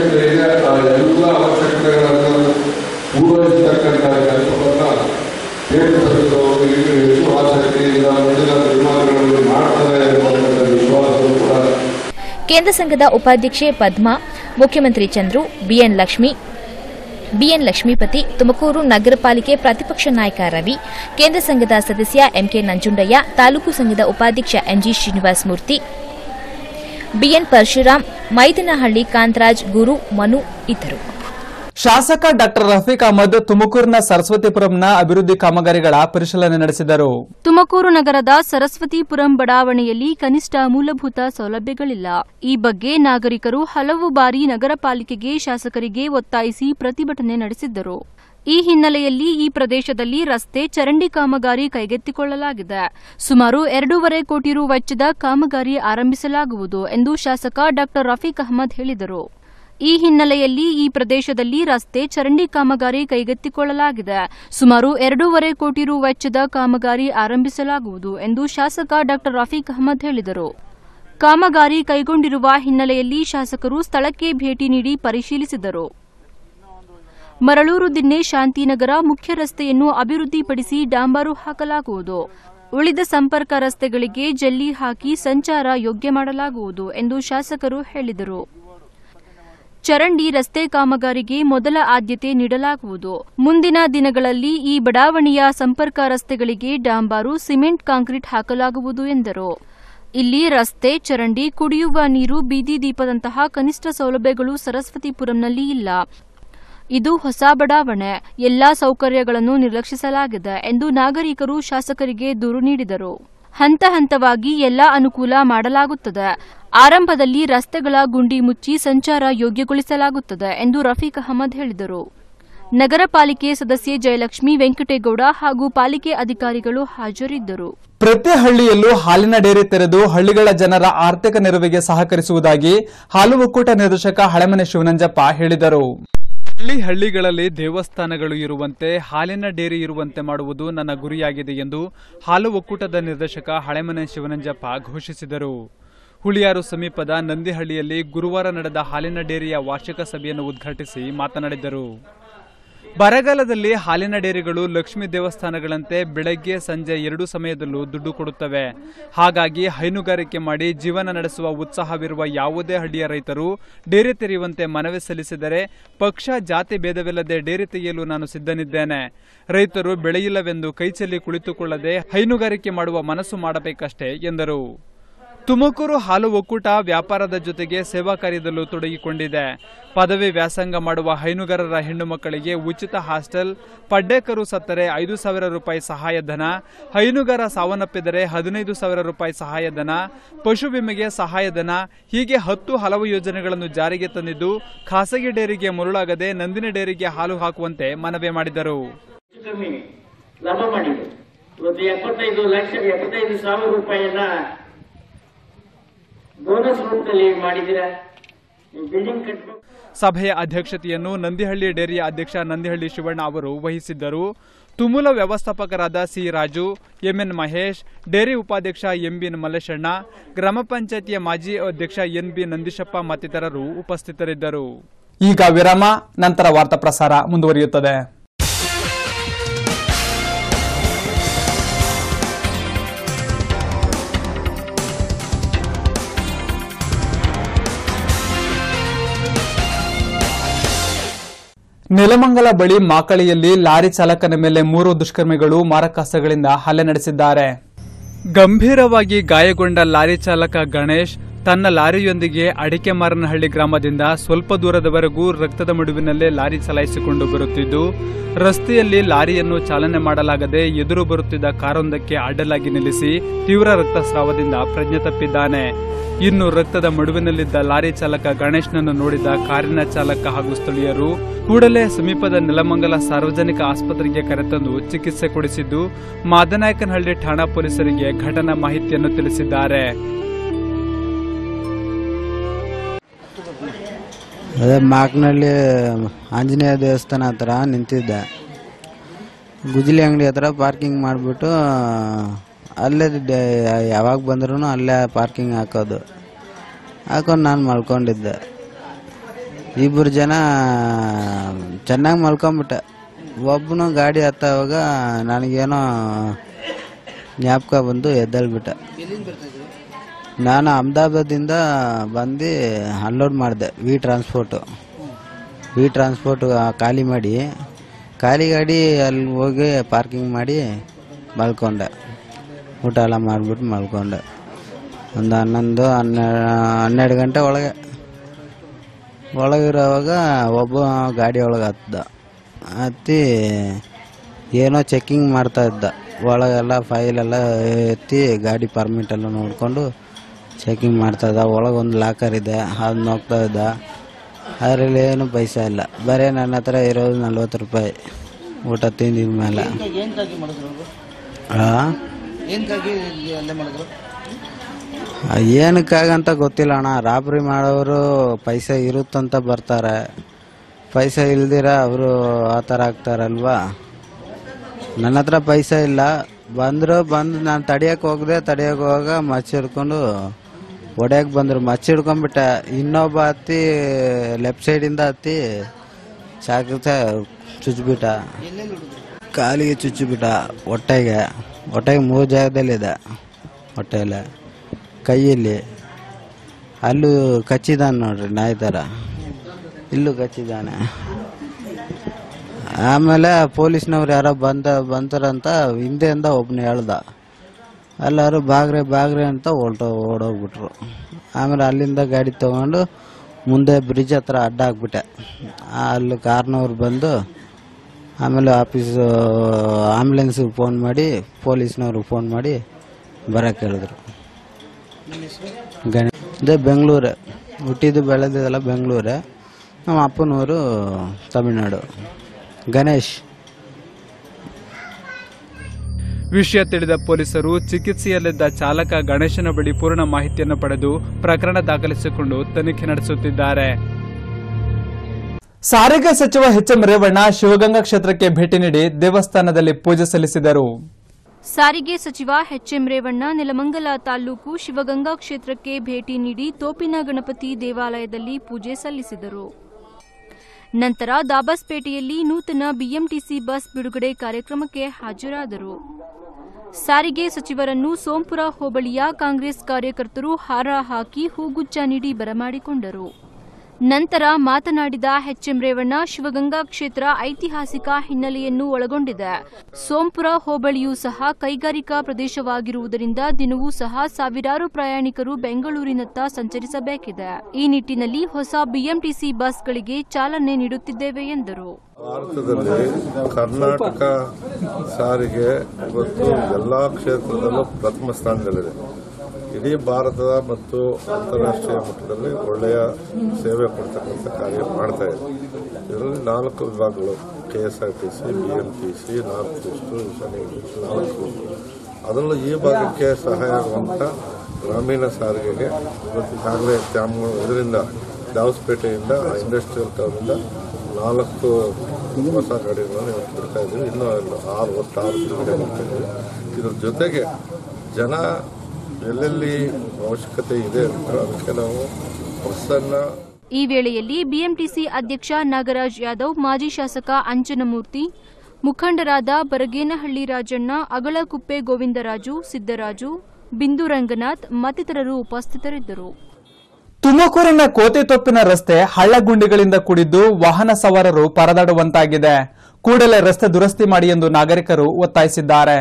ಕೇಂದ್ರ ಸಂಘದ ಉಪಾಧ್ಯಕ್ಷೆ ಪದ್ಮಾ ಮುಖ್ಯಮಂತ್ರಿ ಚಂದ್ರು ಬಿಎನ್ ಲಕ್ಷ್ಮಿ ಬಿಎನ್ ಲಕ್ಷ್ಮೀಪತಿ ತುಮಕೂರು ನಗರ ಪಾಲಿಕೆ ಪ್ರತಿಪಕ್ಷ ನಾಯಕ ರವಿ ಕೇಂದ್ರ ಸಂಘದ ಸದಸ್ಯ ಎಂಕೆ ನಂಜುಂಡಯ್ಯ ತಾಲೂಕು ಸಂಘದ ಉಪಾಧ್ಯಕ್ಷ ಎಂಜಿ ಶ್ರೀನಿವಾಸ್ ಮೂರ್ತಿ ಬಿಎನ್ ಪರಶುರಾಮ್ ಮೈದನಹಳ್ಳಿ ಕಾಂತರಾಜ್ ಗುರು ಮನು ಇದ್ದರು ಶಾಸಕ ಡಾಕ್ಟರ್ ರಫೀಕ್ ಅಹಮದ್ ತುಮಕೂರಿನ ಸರಸ್ವತಿಪುರಂನ ಅಭಿವೃದ್ಧಿ ಕಾಮಗಾರಿಗಳ ಪರಿಶೀಲನೆ ನಡೆಸಿದರು ತುಮಕೂರು ನಗರದ ಸರಸ್ವತಿಪುರಂ ಬಡಾವಣೆಯಲ್ಲಿ ಕನಿಷ್ಠ ಮೂಲಭೂತ ಸೌಲಭ್ಯಗಳಿಲ್ಲ ಈ ಬಗ್ಗೆ ನಾಗರಿಕರು ಹಲವು ಬಾರಿ ನಗರ ಪಾಲಿಕೆಗೆ ಶಾಸಕರಿಗೆ ಒತ್ತಾಯಿಸಿ ಪ್ರತಿಭಟನೆ ನಡೆಸಿದ್ದರು ಈ ಹಿನ್ನೆಲೆಯಲ್ಲಿ ಈ ಪ್ರದೇಶದಲ್ಲಿ ರಸ್ತೆ ಚರಂಡಿ ಕಾಮಗಾರಿ ಕೈಗೆತ್ತಿಕೊಳ್ಳಲಾಗಿದೆ ಸುಮಾರು ಎರಡೂವರೆ ಕೋಟಿ ರು ವೆಚ್ಚದ ಕಾಮಗಾರಿ ಆರಂಭಿಸಲಾಗುವುದು ಎಂದು ಶಾಸಕ ಡಾ ರಫೀಕ್ ಅಹಮದ್ ಹೇಳಿದರು ಈ ಹಿನ್ನೆಲೆಯಲ್ಲಿ ಈ ಪ್ರದೇಶದಲ್ಲಿ ರಸ್ತೆ ಚರಂಡಿ ಕಾಮಗಾರಿ ಕೈಗೆತ್ತಿಕೊಳ್ಳಲಾಗಿದೆ ಸುಮಾರು ಎರಡೂವರೆ ಕೋಟಿ ರು ವೆಚ್ಚದ ಕಾಮಗಾರಿ ಆರಂಭಿಸಲಾಗುವುದು ಎಂದು ಶಾಸಕ ಡಾ ರಫೀಕ್ ಅಹಮದ್ ಹೇಳಿದರು ಕಾಮಗಾರಿ ಕೈಗೊಂಡಿರುವ ಹಿನ್ನೆಲೆಯಲ್ಲಿ ಶಾಸಕರು ಸ್ಥಳಕ್ಕೆ ಭೇಟಿ ನೀಡಿ ಪರಿಶೀಲಿಸಿದರು ಮರಳೂರು ದಿನ್ನೆ ಶಾಂತಿನಗರ ಮುಖ್ಯ ರಸ್ತೆಯನ್ನು ಅಭಿವೃದ್ಧಿಪಡಿಸಿ ಡಾಂಬರು ಹಾಕಲಾಗುವುದು ಉಳಿದ ಸಂಪರ್ಕ ರಸ್ತೆಗಳಿಗೆ ಜಲ್ಲಿ ಹಾಕಿ ಸಂಚಾರ ಯೋಗ್ಯ ಮಾಡಲಾಗುವುದು ಎಂದು ಶಾಸಕರು ಹೇಳಿದರು ಚರಂಡಿ ರಸ್ತೆ ಕಾಮಗಾರಿಗೆ ಮೊದಲ ಆದ್ಯತೆ ನೀಡಲಾಗುವುದು ಮುಂದಿನ ದಿನಗಳಲ್ಲಿ ಈ ಬಡಾವಣೆಯ ಸಂಪರ್ಕ ರಸ್ತೆಗಳಿಗೆ ಡಾಂಬಾರು ಸಿಮೆಂಟ್ ಕಾಂಕ್ರೀಟ್ ಹಾಕಲಾಗುವುದು ಎಂದರು ಇಲ್ಲಿ ರಸ್ತೆ ಚರಂಡಿ ಕುಡಿಯುವ ನೀರು ಬೀದಿ ದೀಪದಂತಹ ಕನಿಷ್ಠ ಸೌಲಭ್ಯಗಳು ಸರಸ್ವತಿಪುರಂನಲ್ಲಿ ಇಲ್ಲ ಇದು ಹೊಸ ಬಡಾವಣೆ ಎಲ್ಲಾ ಸೌಕರ್ಯಗಳನ್ನು ನಿರ್ಲಕ್ಷಿಸಲಾಗಿದೆ ಎಂದು ನಾಗರಿಕರು ಶಾಸಕರಿಗೆ ದೂರು ನೀಡಿದರು ಹಂತ ಹಂತವಾಗಿ ಎಲ್ಲಾ ಅನುಕೂಲ ಮಾಡಲಾಗುತ್ತದೆ ಆರಂಭದಲ್ಲಿ ರಸ್ತೆಗಳ ಗುಂಡಿ ಮುಚ್ಚಿ ಸಂಚಾರ ಯೋಗ್ಯಗೊಳಿಸಲಾಗುತ್ತದೆ ಎಂದು ರಫೀಕ್ ಅಹಮದ್ ಹೇಳಿದರು ನಗರ ಪಾಲಿಕೆ ಸದಸ್ಯೆ ಜಯಲಕ್ಷ್ಮಿ ವೆಂಕಟೇಗೌಡ ಹಾಗೂ ಪಾಲಿಕೆ ಅಧಿಕಾರಿಗಳು ಹಾಜರಿದ್ದರು ಪ್ರತಿ ಹಳ್ಳಿಯಲ್ಲೂ ಹಾಲಿನ ಡೇರಿ ತೆರೆದು ಹಳ್ಳಿಗಳ ಜನರ ಆರ್ಥಿಕ ನೆರವಿಗೆ ಸಹಕರಿಸುವುದಾಗಿ ಹಾಲು ಒಕ್ಕೂಟ ನಿರ್ದೇಶಕ ಹಳೆಮನೆ ಶಿವನಂಜಪ್ಪ ಹೇಳಿದರು ಹಳ್ಳಿ ಹಳ್ಳಿಗಳಲ್ಲಿ ದೇವಸ್ಥಾನಗಳು ಇರುವಂತೆ ಹಾಲಿನ ಡೇರಿ ಇರುವಂತೆ ಮಾಡುವುದು ನನ್ನ ಗುರಿಯಾಗಿದೆ ಎಂದು ಹಾಲು ಒಕ್ಕೂಟದ ನಿರ್ದೇಶಕ ಹಳೆಮನೆ ಶಿವನಂಜಪ್ಪ ಘೋಷಿಸಿದರು ಹುಳಿಯಾರು ಸಮೀಪದ ನಂದಿಹಳ್ಳಿಯಲ್ಲಿ ಗುರುವಾರ ನಡೆದ ಹಾಲಿನ ಡೇರಿಯ ವಾರ್ಷಿಕ ಸಭೆಯನ್ನು ಉದ್ಘಾಟಿಸಿ ಮಾತನಾಡಿದರು ಬರಗಾಲದಲ್ಲಿ ಹಾಲಿನ ಡೇರಿಗಳು ಲಕ್ಷ್ಮೀ ದೇವಸ್ಥಾನಗಳಂತೆ ಬೆಳಗ್ಗೆ ಸಂಜೆ ಎರಡು ಸಮಯದಲ್ಲೂ ದುಡ್ಡು ಕೊಡುತ್ತವೆ ಹಾಗಾಗಿ ಹೈನುಗಾರಿಕೆ ಮಾಡಿ ಜೀವನ ನಡೆಸುವ ಉತ್ಸಾಹವಿರುವ ಯಾವುದೇ ಹಳ್ಳಿಯ ರೈತರು ಡೇರಿ ತೆರೆಯುವಂತೆ ಮನವಿ ಸಲ್ಲಿಸಿದರೆ ಪಕ್ಷ ಜಾತಿ ಭೇದವಿಲ್ಲದೆ ಡೇರಿ ತೆಗೆಯಲು ನಾನು ಸಿದ್ಧನಿದ್ದೇನೆ ರೈತರು ಬೆಳೆಯಿಲ್ಲವೆಂದು ಕೈಚೆಲ್ಲಿ ಕುಳಿತುಕೊಳ್ಳದೆ ಹೈನುಗಾರಿಕೆ ಮಾಡುವ ಮನಸ್ಸು ಮಾಡಬೇಕಷ್ಟೇ ಎಂದರು ತುಮಕೂರು ಹಾಲು ಒಕ್ಕೂಟ ವ್ಯಾಪಾರದ ಜೊತೆಗೆ ಸೇವಾ ಕಾರ್ಯದಲ್ಲೂ ತೊಡಗಿಕೊಂಡಿದೆ ಪದವಿ ವ್ಯಾಸಂಗ ಮಾಡುವ ಹೈನುಗಾರರ ಹೆಣ್ಣು ಮಕ್ಕಳಿಗೆ ಉಚಿತ ಹಾಸ್ಟೆಲ್ ಪಡ್ಡೇಕರು ಸತ್ತರೆ ಐದು ಸಾವಿರ ರೂಪಾಯಿ ಸಹಾಯಧನ ಹೈನುಗಾರ ಸಾವನ್ನಪ್ಪಿದರೆ ಹದಿನೈದು ಸಾವಿರ ರೂಪಾಯಿ ಸಹಾಯಧನ ಪಶು ವಿಮೆಗೆ ಸಹಾಯಧನ ಹೀಗೆ ಹತ್ತು ಹಲವು ಯೋಜನೆಗಳನ್ನು ಜಾರಿಗೆ ತಂದಿದ್ದು ಖಾಸಗಿ ಡೇರಿಗೆ ಮರುಳಾಗದೆ ನಂದಿನಿ ಡೇರಿಗೆ ಹಾಲು ಹಾಕುವಂತೆ ಮನವಿ ಮಾಡಿದರು ಕಮ್ಮಿ ಲಾಭ ಮಾಡಿದೆ ಇವತ್ತು ಎಪ್ಪತ್ತೈದು ಲಕ್ಷ ಎಪ್ಪತ್ತೈದು ಸಾವಿರ ರೂಪಾಯಿಯನ್ನ ಬೋನಸ್ ರೂಪದಲ್ಲಿ ಮಾಡಿದ್ದೀರಾ ನೀವು ಬಿಲ್ಡಿಂಗ್ ಕಟ್ಟಬೇಕು ಸಭೆಯ ಅಧ್ಯಕ್ಷತೆಯನ್ನು ನಂದಿಹಳ್ಳಿ ಡೇರಿಯ ಅಧ್ಯಕ್ಷ ನಂದಿಹಳ್ಳಿ ಶಿವಣ್ಣ ಅವರು ವಹಿಸಿದ್ದರು ತುಮುಲ ವ್ಯವಸ್ಥಾಪಕರಾದ C Raju MN Mahesh dairy ಉಪಾಧ್ಯಕ್ಷ ಎಂಬಿ ಮಲ್ಲೇಶಣ್ಣ ಗ್ರಾಮ ಪಂಚಾಯತಿಯ ಮಾಜಿ ಅಧ್ಯಕ್ಷ ಎನ್ ಬಿ ನಂದೀಶಪ್ಪ ಮತ್ತಿತರರು ಉಪಸ್ಥಿತರಿದ್ದರು ಈಗ ವಿರಾಮ ನಂತರ ವಾರ್ತಾ ಪ್ರಸಾರ ಮುಂದುವರಿಯುತ್ತದೆ ನೆಲಮಂಗಲ ಬಳಿ ಮಾಕಳಿಯಲ್ಲಿ ಲಾರಿ ಚಾಲಕನ ಮೇಲೆ ಮೂರು ದುಷ್ಕರ್ಮಿಗಳು ಮಾರಕಾಸ್ತ್ರಗಳಿಂದ ಹಲ್ಲೆ ನಡೆಸಿದ್ದಾರೆ ಗಂಭೀರವಾಗಿ ಗಾಯಗೊಂಡ ಲಾರಿ ಚಾಲಕ ಗಣೇಶ್ ತನ್ನ ಲಾರಿಯೊಂದಿಗೆ ಅಡಿಕೆಮಾರನಹಳ್ಳಿ ಗ್ರಾಮದಿಂದ ಸ್ವಲ್ಪ ದೂರದವರೆಗೂ ರಕ್ತದ ಮಡುವಿನಲ್ಲೇ ಲಾರಿ ಚಲಾಯಿಸಿಕೊಂಡು ಬರುತ್ತಿದ್ದು ರಸ್ತೆಯಲ್ಲಿ ಲಾರಿಯನ್ನು ಚಾಲನೆ ಮಾಡಲಾಗದೆ ಎದುರು ಬರುತ್ತಿದ್ದ ಕಾರೊಂದಕ್ಕೆ ಅಡ್ಡಲಾಗಿ ನಿಲ್ಲಿಸಿ ತೀವ್ರ ರಕ್ತಸ್ರಾವದಿಂದ ಪ್ರಜ್ಞೆ ತಪ್ಪಿದ್ದಾನೆ ಇನ್ನು ರಕ್ತದ ಮಡುವಿನಲ್ಲಿದ್ದ ಲಾರಿ ಚಾಲಕ ಗಣೇಶ್ನನ್ನು ನೋಡಿದ ಕಾರಿನ ಚಾಲಕ ಹಾಗೂ ಸ್ಥಳೀಯರು ಕೂಡಲೇ ಸಮೀಪದ ನೆಲಮಂಗಲ ಸಾರ್ವಜನಿಕ ಆಸ್ಪತ್ರೆಗೆ ಕರೆತಂದು ಚಿಕಿತ್ಸೆ ಕೊಡಿಸಿದ್ದು ಮಾದನಾಯಕನಹಳ್ಳಿ ಠಾಣಾ ಪೊಲೀಸರಿಗೆ ಘಟನಾ ಮಾಹಿತಿಯನ್ನು ತಿಳಿಸಿದ್ದಾರೆ ಅದೇ ಮಾಕ್ನಳ್ಳಿ ಆಂಜನೇಯ ದೇವಸ್ಥಾನ ಹತ್ರ ನಿಂತಿದ್ದೆ ಗುಜಲಿ ಅಂಗಡಿ ಹತ್ರ ಪಾರ್ಕಿಂಗ್ ಮಾಡಿಬಿಟ್ಟು ಅಲ್ಲೇ ಡ- ಯಾವಾಗ ಬಂದ್ರೂ ಅಲ್ಲೇ ಪಾರ್ಕಿಂಗ್ ಹಾಕೋದು ಹಾಕೊಂಡು ನಾನು ಮಲ್ಕೊಂಡಿದ್ದೆ ಇಬ್ಬರು ಜನ ಚೆನ್ನಾಗಿ ಮಲ್ಕೊಂಬಿಟ್ಟೆ ಒಬ್ಬನು ಗಾಡಿ ಹತ್ತವಾಗ ನನಗೇನೋ ಜ್ಞಾಪಕ ಬಂದು ಎದ್ದೇಳ್ಬಿಟ್ಟೆ ನಾನು ಅಹಮದಾಬಾದಿಂದ ಬಂದು ಅನ್ಲೋಡ್ ಮಾಡಿದೆ ವಿ ಟ್ರಾನ್ಸ್ಪೋರ್ಟು ವಿ ಟ್ರಾನ್ಸ್ಪೋರ್ಟ್ ಖಾಲಿ ಮಾಡಿ ಖಾಲಿ ಗಾಡಿ ಅಲ್ಲಿ ಹೋಗಿ ಪಾರ್ಕಿಂಗ್ ಮಾಡಿ ಮಲ್ಕೊಂಡೆ ಊಟ ಎಲ್ಲ ಮಾಡಿಬಿಟ್ಟು ಮಲ್ಕೊಂಡೆ ಒಂದು ಹನ್ನೊಂದು ಹನ್ನೆರಡು ಹನ್ನೆರಡು ಗಂಟೆ ಒಳಗೆ ಒಳಗಿರೋವಾಗ ಒಬ್ಬ ಗಾಡಿ ಒಳಗೆ ಹತ್ತಿದ ಹತ್ತಿ ಏನೋ ಚೆಕ್ಕಿಂಗ್ ಮಾಡ್ತಾ ಇದ್ದ ಒಳಗೆಲ್ಲ ಫೈಲೆಲ್ಲ ಎತ್ತಿ ಗಾಡಿ ಪರ್ಮಿಟ್ ಎಲ್ಲ ನೋಡಿಕೊಂಡು ಚೆಕಿಂಗ್ ಮಾಡ್ತಾ ಇದ್ದ ಒಳಗೆ ಒಂದು ಲಾಕರ್ ಇದೆ ಅದನ್ನ ಹೋಗ್ತಾ ಇದ್ದ ಅದರಲ್ಲಿ ಏನು ಪೈಸಾ ಇಲ್ಲ ಬರೀ ನನ್ನ ಹತ್ರ ಇರೋದು ನಲ್ವತ್ತು ರೂಪಾಯಿ ಊಟ ತಿಂದಿದ ಮೇಲೆ ಏನಕ್ಕಾಗಿ ಮಾಡಿದ್ರು ಅವರು ಹಾಂ ಏನಕ್ಕಾಗಿ ಅಲ್ಲೇ ಮಾಡಿದ್ರು ಏನಕ್ಕಾಗಂತ ಗೊತ್ತಿಲ್ಲ ಅಣ್ಣ ರಾಬ್ರಿ ಮಾಡೋರು ಪೈಸೆ ಇರುತ್ತಂತ ಬರ್ತಾರೆ ಪೈಸೆ ಇಲ್ದಿರ ಅವರು ಆ ಥರ ಆಗ್ತಾರಲ್ವಾ ನನ್ನ ಹತ್ರ ಪೈಸೆ ಇಲ್ಲ ಬಂದರು ಬಂದು ನಾನು ತಡಿಯಕ್ಕೆ ಹೋಗದೆ ತಡಿಯಕ್ಕೆ ಹೋಗಾಗ ಮಚ್ಚಿ ಹಿಡ್ಕೊಂಡು ಹೊಡ್ಯಕ್ಕೆ ಬಂದರು ಮಚ್ಚಿ ಹಿಡ್ಕೊಂಡ್ಬಿಟ್ಟೆ ಇನ್ನೊಬ್ಬ ಹತ್ತಿ ಲೆಫ್ಟ್ ಸೈಡಿಂದ ಹತ್ತಿ ಚಾಕು ಚುಚ್ಬಿಟ್ಟ ಎಲ್ಲೆಲ್ಲಿ ಹುಡುಗರು ಕಾಲಿಗೆ ಚುಚ್ಚಿಬಿಟ್ಟ ಹೊಟ್ಟೆಗೆ ಹೊಟ್ಟೆಗೆ ಮೂರು ಜಾಗದಲ್ಲಿದೆ ಹೊಟ್ಟೆಯಲ್ಲಿ ಕೈಯಲ್ಲಿ ಅಲ್ಲೂ ಕಚ್ಚಿದಾನೆ ನೋಡ್ರಿ ನಾಯಿ ಥರ ಇಲ್ಲೂ ಕಚ್ಚಿದ್ದಾನೆ ಆಮೇಲೆ ಪೊಲೀಸ್ನವ್ರು ಯಾರೋ ಬಂದ ಬಂತಾರಂತ ಹಿಂದೆಯಿಂದ ಒಬ್ಬನ ಹೇಳ್ದ ಎಲ್ಲರೂ ಬಾಗ್ರೆ ಬಾಗ್ರೆ ಅಂತ ಹೊರ್ಟು ಓಡೋಗ್ಬಿಟ್ರು ಆಮೇಲೆ ಅಲ್ಲಿಂದ ಗಾಡಿ ತಗೊಂಡು ಮುಂದೆ ಬ್ರಿಡ್ಜ್ ಹತ್ರ ಅಡ್ಡ ಹಾಕ್ಬಿಟ್ಟೆ ಅಲ್ಲಿ ಕಾರ್ನವ್ರು ಬಂದು ಆಮೇಲೆ ಆಫೀಸು ಆಂಬುಲೆನ್ಸಿಗೆ ಫೋನ್ ಮಾಡಿ ಪೊಲೀಸ್ನವ್ರಿಗೆ ಫೋನ್ ಮಾಡಿ ಬರೋಕ್ಕೆ ಹೇಳಿದ್ರು ನಿಮ್ಮ ಹೆಸರು ಗಣ ಇದೇ ಬೆಂಗಳೂರೇ ಹುಟ್ಟಿದ್ದು ಬೆಳೆದಿದ್ದೆಲ್ಲ ಬೆಂಗಳೂರೇ ನಮ್ಮ ಅಪ್ಪನವರು ತಮಿಳ್ನಾಡು ಗಣೇಶ್ ವಿಷಯ ತಿಳಿದ ಪೊಲೀಸರು ಚಿಕಿತ್ಸೆಯಲ್ಲಿದ್ದ ಚಾಲಕ ಗಣೇಶನ ಬಳಿ ಪೂರ್ಣ ಮಾಹಿತಿಯನ್ನು ಪಡೆದು ಪ್ರಕರಣ ದಾಖಲಿಸಿಕೊಂಡು ತನಿಖೆ ನಡೆಸುತ್ತಿದ್ದಾರೆ ಸಾರಿಗೆ ಸಚಿವ ಎಚ್ ಎಂ ರೇವಣ್ಣ ಶಿವಗಂಗಾ ಕ್ಷೇತ್ರಕ್ಕೆ ಭೇಟಿ ನೀಡಿ ದೇವಸ್ಥಾನದಲ್ಲಿ ಪೂಜೆ ಸಲ್ಲಿಸಿದರು ಸಾರಿಗೆ ಸಚಿವ ಎಚ್ಎಂ ರೇವಣ್ಣ ನೆಲಮಂಗಲ ತಾಲೂಕು ಶಿವಗಂಗಾ ಕ್ಷೇತ್ರಕ್ಕೆ ಭೇಟಿ ನೀಡಿ ತೋಪಿನ ಗಣಪತಿ ದೇವಾಲಯದಲ್ಲಿ ಪೂಜೆ ಸಲ್ಲಿಸಿದರು ನಂತರ ದಾಬಾಸ್ಪೇಟೆಯಲ್ಲಿ ನೂತನ ಬಿಎಂಟಿಸಿ ಬಸ್ ಬಿಡುಗಡೆ ಕಾರ್ಯಕ್ರಮಕ್ಕೆ ಹಾಜರಾದರು ಸಾರಿಗೆ ಸಚಿವರನ್ನು ಸೋಂಪುರ ಹೋಬಳಿಯ ಕಾಂಗ್ರೆಸ್ ಕಾರ್ಯಕರ್ತರು ಹಾರ ಹಾಕಿ ಹೂಗುಚ್ಚ ನೀಡಿ ಬರಮಾಡಿಕೊಂಡರು ನಂತರ ಮಾತನಾಡಿದ ಎಚ್ಎಂ ರೇವಣ್ಣ ಶಿವಗಂಗಾ ಕ್ಷೇತ್ರ ಐತಿಹಾಸಿಕ ಹಿನ್ನೆಲೆಯನ್ನು ಒಳಗೊಂಡಿದೆ ಸೋಂಪುರ ಹೋಬಳಿಯೂ ಸಹ ಕೈಗಾರಿಕಾ ಪ್ರದೇಶವಾಗಿರುವುದರಿಂದ ದಿನವೂ ಸಹ ಸಾವಿರಾರು ಪ್ರಯಾಣಿಕರು ಬೆಂಗಳೂರಿನತ್ತ ಸಂಚರಿಸಬೇಕಿದೆ ಈ ನಿಟ್ಟಿನಲ್ಲಿ ಹೊಸ ಬಿಎಂಟಿಸಿ ಬಸ್ಗಳಿಗೆ ಚಾಲನೆ ನೀಡುತ್ತಿದ್ದೇವೆ ಎಂದರು ಭಾರತದಲ್ಲಿ ಕರ್ನಾಟಕ ಸಾರಿಗೆ ಇವತ್ತು ಎಲ್ಲ ಕ್ಷೇತ್ರದಲ್ಲೂ ಪ್ರಥಮ ಸ್ಥಾನದಲ್ಲಿದೆ ಇಡೀ ಭಾರತದ ಮತ್ತು ಅಂತಾರಾಷ್ಟ್ರೀಯ ಮಟ್ಟದಲ್ಲಿ ಒಳ್ಳೆಯ ಸೇವೆ ಕೊಡ್ತಕ್ಕಂಥ ಕಾರ್ಯ ಮಾಡ್ತಾ ಇದೆ ಇದರಲ್ಲಿ ನಾಲ್ಕು ವಿಭಾಗಗಳು K S R T C B M T C north east ಈಶಾನ್ಯ ಈಸ್ಟ್ ನಾಲ್ಕು ಅದರಲ್ಲೂ ಈ ಭಾಗಕ್ಕೆ ಸಹಾಯ ಆಗುವಂಥ ಗ್ರಾಮೀಣ ಸಾರಿಗೆಗೆ ಇವತ್ತು ಈಗಾಗಲೇ ತ್ಯಾಮ ಇದರಿಂದ ದಾವಸ್ಪೇಟೆಯಿಂದ ಇಂಡಸ್ಟ್ರಿಯಲ್ ಟೌನಿಂದ ನಾಲ್ಕು ಹೊಸ ಗಾಡಿಗಳನ್ನು ಇವತ್ತು ಬಿಡ್ತಾ ಇದ್ದೀವಿ ಇನ್ನೂ ಒಂದು ಆರು ಒಟ್ಟು ಆರು ಬಿಡುಗಡೆ ಮಾಡ್ತಾ ಇದ್ದೀವಿ ಇದ್ರ ಜೊತೆಗೆ ಜನ ಎಲ್ಲೆಲ್ಲಿ ಅವಶ್ಯಕತೆ ಇದೆ ಅಂತ ಅದಕ್ಕೆ ನಾವು ಬಸ್ಸನ್ನು ಈ ವೇಳೆಯಲ್ಲಿ ಬಿಎಂಟಿಸಿ ಅಧ್ಯಕ್ಷ ನಾಗರಾಜ್ ಯಾದವ್ ಮಾಜಿ ಶಾಸಕ ಅಂಜನಮೂರ್ತಿ ಮುಖಂಡರಾದ ಬರಗೇನಹಳ್ಳಿ ರಾಜಣ್ಣ ಅಗಳಕುಪ್ಪೆ ಗೋವಿಂದರಾಜು ಸಿದ್ದರಾಜು ಬಿಂದು ರಂಗನಾಥ್ ಮತ್ತಿತರರು ಉಪಸ್ಥಿತರಿದ್ದರು ತುಮಕೂರಿನ ಕೋತೆತೊಪ್ಪಿನ ರಸ್ತೆ ಹಳ್ಳಗುಂಡಿಗಳಿಂದ ಕೂಡಿದ್ದು ವಾಹನ ಸವಾರರು ಪರದಾಡುವಂತಾಗಿದೆ ಕೂಡಲೇ ರಸ್ತೆ ದುರಸ್ತಿ ಮಾಡಿ ಎಂದು ನಾಗರಿಕರು ಒತ್ತಾಯಿಸಿದ್ದಾರೆ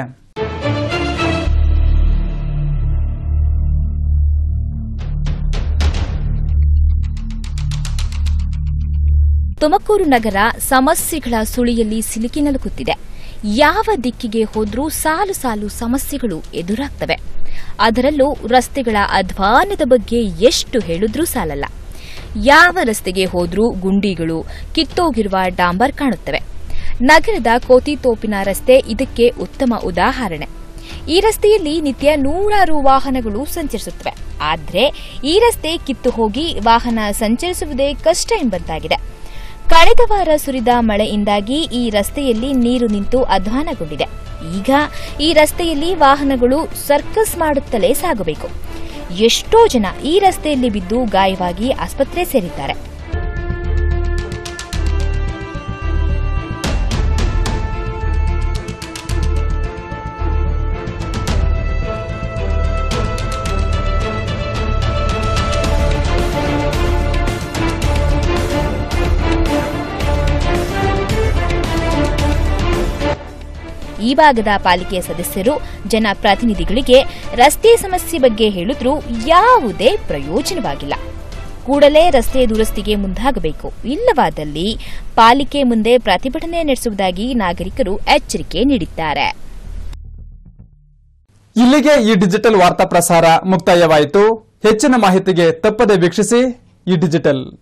ತುಮಕೂರು ನಗರ ಸಮಸ್ಯೆಗಳ ಸುಳಿಯಲ್ಲಿ ಸಿಲುಕಿ ನಲುಗುತ್ತಿದೆ ಯಾವ ದಿಕ್ಕಿಗೆ ಹೋದ್ರೂ ಸಾಲು ಸಾಲು ಸಮಸ್ಯೆಗಳು ಎದುರಾಗ್ತವೆ ಅದರಲ್ಲೂ ರಸ್ತೆಗಳ ಅಧ್ವಾನದ ಬಗ್ಗೆ ಎಷ್ಟು ಹೇಳಿದ್ರೂ ಸಾಲಲ್ಲ ಯಾವ ರಸ್ತೆಗೆ ಹೋದ್ರೂ ಗುಂಡಿಗಳು ಕಿತ್ತೋಗಿರುವ ಡಾಂಬರ್ ಕಾಣುತ್ತವೆ ನಗರದ ಕೋತಿತೋಪಿನ ರಸ್ತೆ ಇದಕ್ಕೆ ಉತ್ತಮ ಉದಾಹರಣೆ ಈ ರಸ್ತೆಯಲ್ಲಿ ನಿತ್ಯ ನೂರಾರು ವಾಹನಗಳು ಸಂಚರಿಸುತ್ತವೆ ಆದರೆ ಈ ರಸ್ತೆ ಕಿತ್ತು ಹೋಗಿ ವಾಹನ ಸಂಚರಿಸುವುದೇ ಕಷ್ಟ ಎಂಬಂತಾಗಿದೆ ಕಳೆದ ವಾರ ಸುರಿದ ಮಳೆಯಿಂದಾಗಿ ಈ ರಸ್ತೆಯಲ್ಲಿ ನೀರು ನಿಂತು ಅಧ್ವಾನಗೊಂಡಿದೆ ಈಗ ಈ ರಸ್ತೆಯಲ್ಲಿ ವಾಹನಗಳು ಸರ್ಕಸ್ ಮಾಡುತ್ತಲೇ ಸಾಗಬೇಕು ಎಷ್ಟೋ ಜನ ಈ ರಸ್ತೆಯಲ್ಲಿ ಬಿದ್ದು ಗಾಯವಾಗಿ ಆಸ್ಪತ್ರೆ ಸೇರಿದ್ದಾರೆ ಈ ಭಾಗದ ಪಾಲಿಕೆ ಸದಸ್ಯರು ಜನಪ್ರತಿನಿಧಿಗಳಿಗೆ ರಸ್ತೆ ಸಮಸ್ಯೆ ಬಗ್ಗೆ ಹೇಳಿದ್ರೂ ಯಾವುದೇ ಪ್ರಯೋಜನವಾಗಿಲ್ಲ ಕೂಡಲೇ ರಸ್ತೆ ದುರಸ್ತಿಗೆ ಮುಂದಾಗಬೇಕು ಇಲ್ಲವಾದಲ್ಲಿ ಪಾಲಿಕೆ ಮುಂದೆ ಪ್ರತಿಭಟನೆ ನಡೆಸುವುದಾಗಿ ನಾಗರಿಕರು ಎಚ್ಚರಿಕೆ ನೀಡಿದ್ದಾರೆ ಇಲ್ಲಿಗೆ ಈ ಡಿಜಿಟಲ್ ವಾರ್ತಾ ಪ್ರಸಾರ ಮುಕ್ತಾಯವಾಯಿತು ಹೆಚ್ಚಿನ ಮಾಹಿತಿಗೆ ತಪ್ಪದೆ ವೀಕ್ಷಿಸಿ ಈ ಡಿಜಿಟಲ್